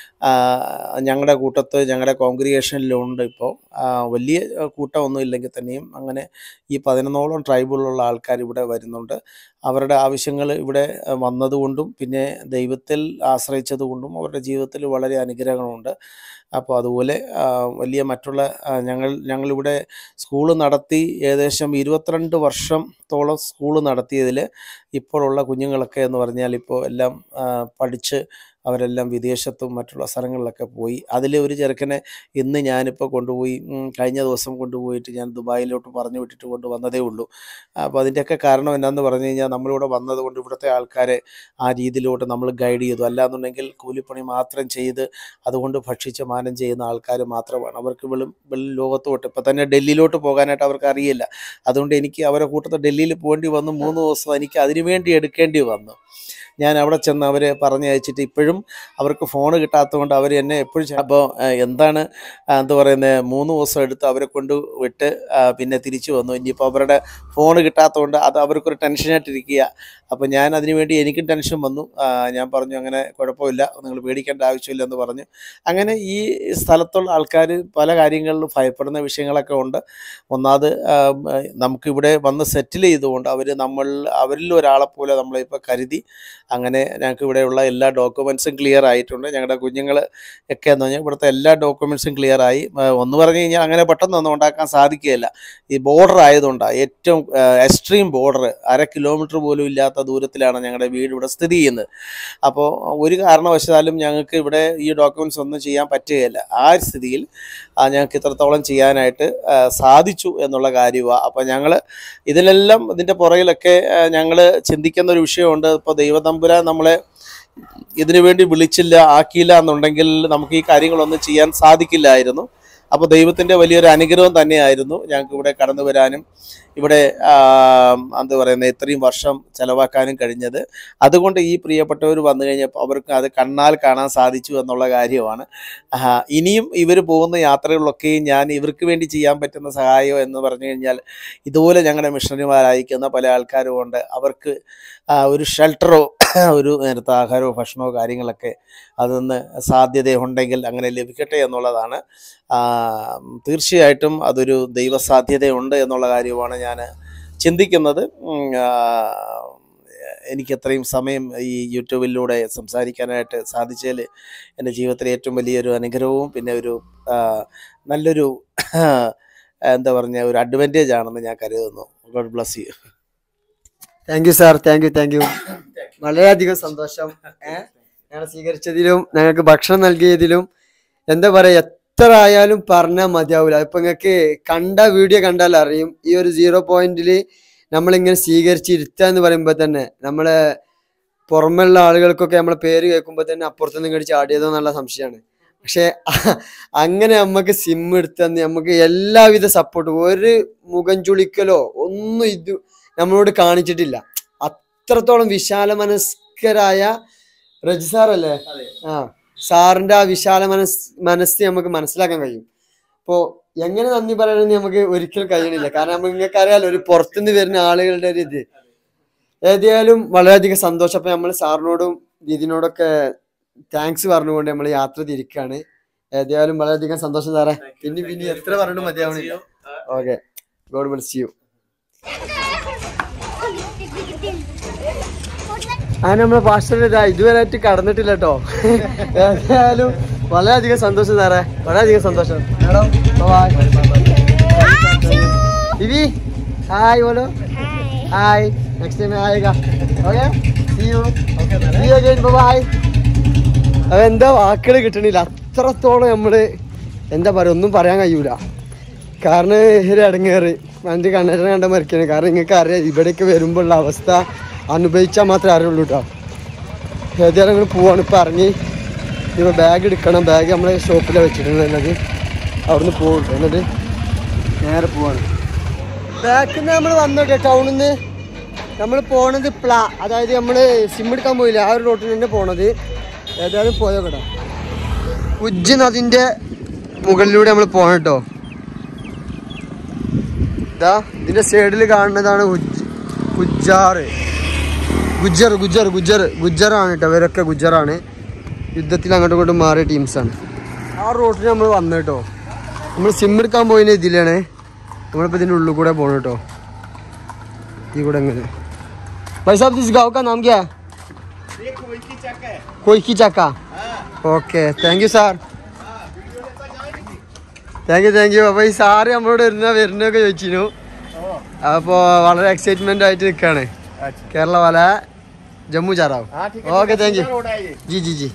ഞങ്ങളുടെ കൂട്ടത്ത് ഞങ്ങളുടെ കോൺഗ്രിഗേഷനിലുണ്ട് ഇപ്പോൾ വലിയ ആ, കൂട്ടമൊന്നും ഇല്ലെങ്കിൽ തന്നെയും അങ്ങനെ ഈ പതിനൊന്നോളം ട്രൈബിലുള്ള ആൾക്കാർ ഇവിടെ വരുന്നുണ്ട് അവരുടെ ആവശ്യങ്ങൾ ഇവിടെ ആ, വന്നതുകൊണ്ടും പിന്നെ ദൈവത്തിൽ ആശ്രയിച്ചതുകൊണ്ടും അവരുടെ ജീവിതത്തിൽ വളരെ അനുഗ്രഹങ്ങളുണ്ട് അപ്പോൾ അതുപോലെ ആ, വലിയ മറ്റുള്ള ആ, ഞങ്ങൾ ഞങ്ങളിവിടെ സ്കൂള് നടത്തി ഏകദേശം ഇരുപത്തിരണ്ട് വർഷത്തോളം സ്കൂള് നടത്തിയതിൽ ഇപ്പോഴുള്ള കുഞ്ഞുങ്ങളൊക്കെ എന്ന് പറഞ്ഞാൽ ഇപ്പോൾ എല്ലാം ആ, പഠിച്ച് അവരെല്ലാം വിദേശത്തും മറ്റുള്ള സ്ഥലങ്ങളിലൊക്കെ പോയി അതിൽ ഒരു ചെറുക്കനെ ഇന്ന് ഞാനിപ്പോൾ കൊണ്ടുപോയി ഉം, കഴിഞ്ഞ ദിവസം കൊണ്ടുപോയിട്ട് ഞാൻ ദുബായിലോട്ട് പറഞ്ഞു വിട്ടിട്ട് കൊണ്ട് വന്നതേ ഉള്ളൂ അപ്പോൾ അതിൻ്റെയൊക്കെ കാരണം എന്നാന്ന് പറഞ്ഞു കഴിഞ്ഞാൽ നമ്മളിവിടെ വന്നതുകൊണ്ട് ഇവിടുത്തെ ആൾക്കാരെ ആ രീതിയിലോട്ട് നമ്മൾ ഗൈഡ് ചെയ്തു അല്ലാന്നുണ്ടെങ്കിൽ കൂലിപ്പണി മാത്രം ചെയ്ത് അതുകൊണ്ട് ഭക്ഷിച്ച് മാനം ചെയ്യുന്ന ആൾക്കാർ മാത്രമാണ് അവർക്ക് വെളും വെളും ലോകത്തോട്ട് ഇപ്പം തന്നെ ഡൽഹിയിലോട്ട് പോകാനായിട്ട് അവർക്ക് അറിയില്ല അതുകൊണ്ട് എനിക്ക് അവരെ കൂട്ടത്തിൽ ഡൽഹിയിൽ പോകേണ്ടി വന്നു മൂന്ന് ദിവസം എനിക്ക് അതിനുവേണ്ടി എടുക്കേണ്ടി വന്നു ഞാൻ അവിടെ ചെന്ന് അവരെ പറഞ്ഞയച്ചിട്ട് ഇപ്പോഴും അവർക്ക് ഫോൺ കിട്ടാത്തതുകൊണ്ട് അവർ എന്നെ എപ്പോഴും അപ്പോൾ എന്താണ് ആ, എന്താ പറയുന്നത് മൂന്ന് ദിവസം എടുത്ത് അവരെ കൊണ്ട് വിട്ട് ആ, പിന്നെ തിരിച്ചു വന്നു ഇനിയിപ്പോൾ അവരുടെ ഫോൺ കിട്ടാത്തതുകൊണ്ട് അത് അവർക്കൊരു ടെൻഷനായിട്ടിരിക്കുക അപ്പോൾ ഞാൻ അതിനു വേണ്ടി എനിക്കും ടെൻഷൻ വന്നു ആ, ഞാൻ പറഞ്ഞു അങ്ങനെ കുഴപ്പമില്ല നിങ്ങൾ പേടിക്കേണ്ട ആവശ്യമില്ല എന്ന് പറഞ്ഞു അങ്ങനെ ഈ സ്ഥലത്തുള്ള ആൾക്കാർ പല കാര്യങ്ങളിലും ഭയപ്പെടുന്ന വിഷയങ്ങളൊക്കെ ഉണ്ട് ഒന്നാമത് ആ, ഉം, നമുക്കിവിടെ വന്ന് സെറ്റിൽ ചെയ്തുകൊണ്ട് അവർ നമ്മൾ അവരിൽ ഒരാളെ പോലെ നമ്മളിപ്പോൾ കരുതി അങ്ങനെ ഞങ്ങൾക്ക് ഇവിടെയുള്ള എല്ലാ ഡോക്യുമെൻസും ക്ലിയർ ആയിട്ടുണ്ട് ഞങ്ങളുടെ കുഞ്ഞുങ്ങൾ ഒക്കെ എന്ന് പറഞ്ഞാൽ ഇവിടുത്തെ എല്ലാ ഡോക്യുമെൻസും ക്ലിയർ ആയി ആ, ഒന്ന് പറഞ്ഞു കഴിഞ്ഞാൽ അങ്ങനെ പെട്ടെന്നൊന്നും ഉണ്ടാക്കാൻ സാധിക്കുകയില്ല ഈ ബോർഡർ ആയതുകൊണ്ടാണ് ഏറ്റവും എക്സ്ട്രീം ബോർഡർ അര കിലോമീറ്റർ പോലും ഇല്ലാത്ത ദൂരത്തിലാണ് ഞങ്ങളുടെ വീട് ഇവിടെ സ്ഥിതി ചെയ്യുന്നത് അപ്പോൾ ഒരു കാരണവശാലും ഞങ്ങൾക്ക് ഇവിടെ ഈ ഡോക്യുമെൻറ്റ്സ് ഒന്നും ചെയ്യാൻ പറ്റുകയില്ല ആ ഒരു സ്ഥിതിയിൽ ആ, ഞങ്ങൾക്ക് ഇത്രത്തോളം ചെയ്യാനായിട്ട് ആ, സാധിച്ചു എന്നുള്ള കാര്യമാണ് അപ്പോൾ ഞങ്ങൾ ഇതിലെല്ലാം ഇതിൻ്റെ പുറകിലൊക്കെ ഞങ്ങൾ ചിന്തിക്കുന്ന ഒരു വിഷയമുണ്ട് ഇപ്പോൾ ദൈവതമ്പുരാൻ നമ്മളെ ഇതിനു വേണ്ടി വിളിച്ചില്ല ആക്കിയില്ല എന്നുണ്ടെങ്കിൽ നമുക്ക് ഈ കാര്യങ്ങളൊന്നും ചെയ്യാൻ സാധിക്കില്ലായിരുന്നു അപ്പോൾ ദൈവത്തിൻ്റെ വലിയൊരു അനുഗ്രഹം തന്നെയായിരുന്നു ഞങ്ങൾക്ക് ഇവിടെ കടന്നു വരാനും ഇവിടെ ആ, എന്താ പറയുന്നത് ഇത്രയും വർഷം ചെലവാക്കാനും കഴിഞ്ഞത് അതുകൊണ്ട് ഈ പ്രിയപ്പെട്ടവർ വന്നു കഴിഞ്ഞപ്പോൾ അവർക്ക് അത് കണ്ണാൽ കാണാൻ സാധിച്ചു എന്നുള്ള കാര്യമാണ് ആ, ഇനിയും ഇവർ പോകുന്ന യാത്രകളിലൊക്കെയും ഞാൻ ഇവർക്ക് വേണ്ടി ചെയ്യാൻ പറ്റുന്ന സഹായം എന്ന് പറഞ്ഞു കഴിഞ്ഞാൽ ഇതുപോലെ ഞങ്ങളുടെ മിഷണറിമാരയക്കുന്ന പല ആൾക്കാരും ഉണ്ട് അവർക്ക് ആ, ഒരു ഷെൽട്ടറോ ഒരു നേരത്തെ ആഹാരമോ ഭക്ഷണമോ കാര്യങ്ങളൊക്കെ അതിന്ന് സാധ്യതയുണ്ടെങ്കിൽ അങ്ങനെ ലഭിക്കട്ടെ എന്നുള്ളതാണ് ആ, തീർച്ചയായിട്ടും അതൊരു ദൈവസാധ്യതയുണ്ട് എന്നുള്ള കാര്യമാണ് ഞാൻ ചിന്തിക്കുന്നത് ഉം, ആ, എനിക്ക് അത്രയും സമയം ഈ യൂട്യൂബിലൂടെ സംസാരിക്കാനായിട്ട് സാധിച്ചതിൽ എൻ്റെ ജീവിതത്തിലെ ഏറ്റവും വലിയൊരു അനുഗ്രഹവും പിന്നെ ഒരു ആ, നല്ലൊരു എന്താ പറഞ്ഞ ഒരു അഡ്വാൻറ്റേജ് ആണെന്ന് ഞാൻ കരുതുന്നു God bless you thank you sir thank you thank you വളരെയധികം സന്തോഷം ഏഹ് ഞങ്ങളെ സ്വീകരിച്ചതിലും ഞങ്ങൾക്ക് ഭക്ഷണം നൽകിയതിലും എന്താ പറയാ എത്ര ആയാലും പറഞ്ഞാൽ മതിയാവില്ല ഇപ്പൊ നിങ്ങൾക്ക് കണ്ട വീഡിയോ കണ്ടാൽ അറിയും ഈ ഒരു സീറോ പോയിന്റിൽ നമ്മളിങ്ങനെ സ്വീകരിച്ചിരുത്തുക എന്ന് പറയുമ്പോൾ തന്നെ നമ്മളെ പുറമെയുള്ള ആളുകൾക്കൊക്കെ നമ്മളെ പേര് കേൾക്കുമ്പോൾ തന്നെ അപ്പുറത്തുനിന്ന് ഇങ്ങോട്ട് ചാടിയതോ എന്നുള്ള സംശയമാണ് പക്ഷെ അങ്ങനെ നമുക്ക് സിം എടുത്തന്ന് നമുക്ക് എല്ലാവിധ സപ്പോർട്ടും ഒരു മുഖം ചുളിക്കലോ ഒന്നും ഇത് നമ്മളോട് കാണിച്ചിട്ടില്ല അത്രത്തോളം വിശാല മനസ്കരായ റജി സാറല്ലേ ആ സാറിന്റെ ആ വിശാല മനസ് മനസ്സ് നമുക്ക് മനസ്സിലാക്കാൻ കഴിയും ഇപ്പോ എങ്ങനെ നന്ദി പറയണമെന്ന് നമുക്ക് ഒരിക്കലും കഴിയണില്ല കാരണം നമുക്ക് നിങ്ങൾക്ക് അറിയാലോ ഒരു പുറത്തുനിന്ന് വരുന്ന ആളുകളുടെ ഒരു ഇത് ഏതായാലും വളരെയധികം സന്തോഷം അപ്പൊ നമ്മൾ സാറിനോടും ദീദിനോടൊക്കെ താങ്ക്സ് പറഞ്ഞുകൊണ്ട് നമ്മൾ യാത്ര തിരിക്കുകയാണ് ഏതായാലും വളരെയധികം സന്തോഷം സാറേ പിന്നെ പിന്നെ എത്ര പറഞ്ഞിട്ട് മതിയാവണില്ല ഓക്കെ ഗോഡ് ബ്ലസ് യു അങ്ങനെ നമ്മളെ പാസ്റ്റർ ഇതാ ഇതുവരെയായിട്ട് കടന്നിട്ടില്ല കേട്ടോ ഏതായാലും വളരെയധികം സന്തോഷം സാറേ വളരെയധികം സന്തോഷം മാഡം ബിബി ഹായ് ബോലോ ഹായ് നെക്സ്റ്റ് ടൈം ആയേഗ okay see you see you again bye അതെന്താ വാക്കുകൾ കിട്ടണില്ല അത്രത്തോളം നമ്മള് എന്താ പറയാ ഒന്നും പറയാൻ കഴിയൂല കാരണം ഒരു ഇടങ്ങേറ് എൻ്റെ കണ്ണേറ്റനെ കണ്ട മരിക്കാണ് കാരണം നിങ്ങൾക്ക് അറിയാം ഇവിടേക്ക് വരുമ്പോഴുള്ള അവസ്ഥ അനുഭവിച്ചാൽ മാത്രമേ അറിയുള്ളൂ കേട്ടോ ഏതായാലും നിങ്ങൾ പോവാണ് ഇപ്പം ഇറങ്ങി ഇപ്പോൾ ബാഗ് എടുക്കണം ബാഗ് നമ്മളെ ഷോപ്പിലാണ് വെച്ചിട്ടുള്ളത് അവിടുന്ന് പോകും എന്നിട്ട് നേരെ പോവാണ് ബാക്കിൽ നിന്ന് നമ്മൾ വന്നോട്ടെ ടൗണിൽ നിന്ന് നമ്മൾ പോണത് പ്ലാ അതായത് നമ്മൾ സിം എടുക്കാൻ പോയില്ല ആ ഒരു റോട്ടിൽ തന്നെ പോണത് ഏതായാലും പോയോ കേട്ടോ ഉജ്ജ് നദിൻ്റെ മുകളിലൂടെ നമ്മൾ പോകണം കേട്ടോ ഇതാ ഇതിന്റെ സൈഡിൽ കാണുന്നതാണ് ഉജ്ജ് ഗുജ്ജാറ് ഗുജ്ജർ ഗുജ്ജർ ഗുജ്ജർ ഗുജ്ജറാണ് കേട്ടോ ഇവരൊക്കെ ഗുജ്ജറാണ് യുദ്ധത്തിൽ അങ്ങോട്ടും ഇങ്ങോട്ടും മാറിയ ടീംസാണ് ആ റോട്ടിൽ നമ്മൾ വന്നു കേട്ടോ നമ്മൾ സിം എടുക്കാൻ പോയതിന് ഇതിലാണ് നമ്മളിപ്പോൾ ഇതിൻ്റെ ഉള്ളിൽ കൂടെ പോകണം കേട്ടോ ഈ കൂടെ എങ്ങനെ भाई साहब इस गांव का नाम क्या है कोई की चक्का okay thank you sir thank you thank you അപ്പോൾ ഈ സാറ് നമ്മളോട് വരുന്ന വരുന്നൊക്കെ ചോദിച്ചിരുന്നു അപ്പോൾ വളരെ എക്സൈറ്റ്മെന്റ് ആയിട്ട് നിൽക്കുകയാണ് കേരള വാല ജമ്മു ചാറാവ് okay thank you ji ji ji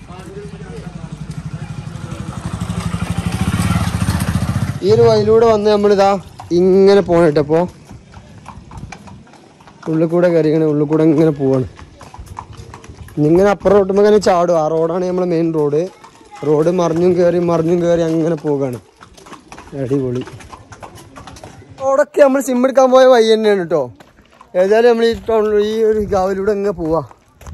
ഈ ഒരു വഴിയിലൂടെ വന്ന് നമ്മളിതാ ഇങ്ങനെ പോകണം കേട്ടോ അപ്പോൾ ഉള്ളിൽ കൂടെ കയറി ഇങ്ങനെ ഉള്ളിൽ കൂടെ ഇങ്ങനെ പോവാണ് ഇങ്ങനെ അപ്പുറം റോട്ടുമ്പോൾ ഇങ്ങനെ ചാടും ആ റോഡാണ് നമ്മളെ മെയിൻ റോഡ് റോഡ് മറിഞ്ഞും കയറി മറിഞ്ഞും കയറി അങ്ങനെ പോവുകയാണ് അടിപൊളി റോഡൊക്കെ നമ്മൾ സിം എടുക്കാൻ പോയ വഴി തന്നെയാണ് കേട്ടോ ഏതായാലും നമ്മൾ ഈ ടൗണിൽ ഈ ഒരു ഗാവിലൂടെ ഇങ്ങനെ പോവാ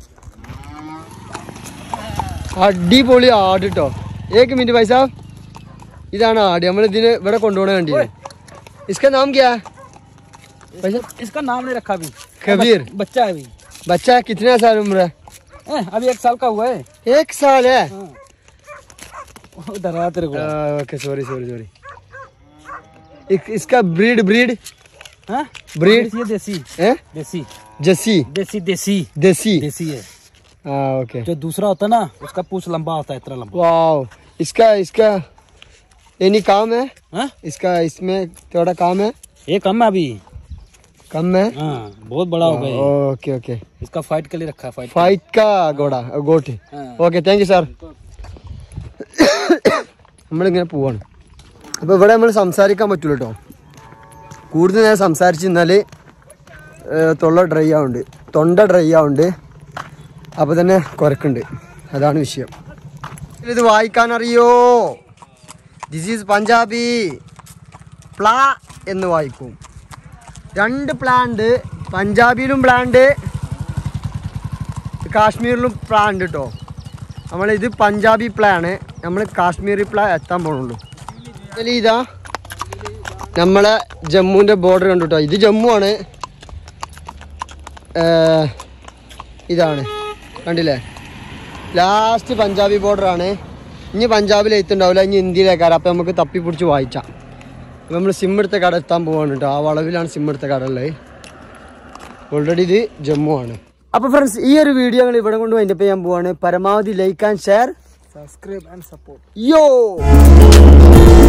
അടിപൊളി ആട് കേട്ടോ ഏക്ക് മിനിറ്റ് പൈസ ഇതാണ് ആട് നമ്മൾ ഇതിന് ഇവിടെ കൊണ്ടുപോകണ വേണ്ടി ഇസ്ക നാം ക്യാ പൈസ इसका नाम नहीं रखा अभी कबीर बच्चा है अभी बच्चा कितना साल उम्र है हैं, अभी एक साल का हुआ है एक साल है उधर आ तेरे को ओके सॉरी सॉरी सॉरी इसका ब्रीड ब्रीड हाँ? ब्रीड ये देसी है देसी जसी देसी देसी देसी देसी है हाँ ओके जो दूसरा होता है ना उसका पूछ लंबा होता है इतना लंबा वाओ इसका इसका यानी काम है हाँ? इसका इसमें थोड़ा काम है ये कम है अभी कम है हाँ बहुत बड़ा हो गया ये। ओके ओके इसका फाइट के लिए रखा है फाइट फाइट का घोड़ा गोट हाँ। ഓക്കെ താങ്ക് യു സാർ നമ്മളിങ്ങനെ പോവാണ് അപ്പോൾ ഇവിടെ നമ്മൾ സംസാരിക്കാൻ പറ്റൂല കേട്ടോ കൂടുതൽ നേരം സംസാരിച്ചിരുന്നാൽ തൊള്ള ഡ്രൈ ആവുന്നുണ്ട് തൊണ്ട ഡ്രൈ ആവുന്നുണ്ട് അപ്പോൾ തന്നെ കുരക്കുണ്ട് അതാണ് വിഷയം ഇത് വായിക്കാൻ അറിയോ ദിസ് ഈസ് പഞ്ചാബി പ്ലാ എന്ന് വായിക്കും രണ്ട് പ്ലാണ്ട് പഞ്ചാബിയിലും പ്ലാണ്ട് കാശ്മീരിലും പ്ലാ ഉണ്ട് കേട്ടോ നമ്മളിത് പഞ്ചാബി പ്ലാ ആണ് നമ്മൾ കാശ്മീരി പ്ലാ എത്താൻ പോണുള്ളൂ ഇതിൽ ഇതാ നമ്മളെ ജമ്മുവിൻ്റെ ബോർഡർ കണ്ടു കേട്ടോ ഇത് ജമ്മു ആണ് ഏർ, ഇതാണ് കണ്ടില്ലേ ലാസ്റ്റ് പഞ്ചാബി ബോർഡർ ആണ് ഇനി പഞ്ചാബിൽ എത്തുണ്ടാവില്ല ഇനി ഇന്ത്യയിലേക്കാരം അപ്പം നമുക്ക് തപ്പി പിടിച്ച് വായിച്ചാം നമ്മൾ സിം എടുത്ത കട എത്താൻ പോവാണ് കേട്ടോ ആ വളവിലാണ് സിം എടുത്ത കട ഉള്ളത് ഓൾറെഡി ഇത് ജമ്മു ആണ് അപ്പൊ ഫ്രണ്ട്സ് ഈ ഒരു വീഡിയോ ഞങ്ങൾ ഇവിടെ കൊണ്ട് വൈൻഡപ്പ് ചെയ്യാൻ പോവാണ് പരമാവധി like and share subscribe and support യോ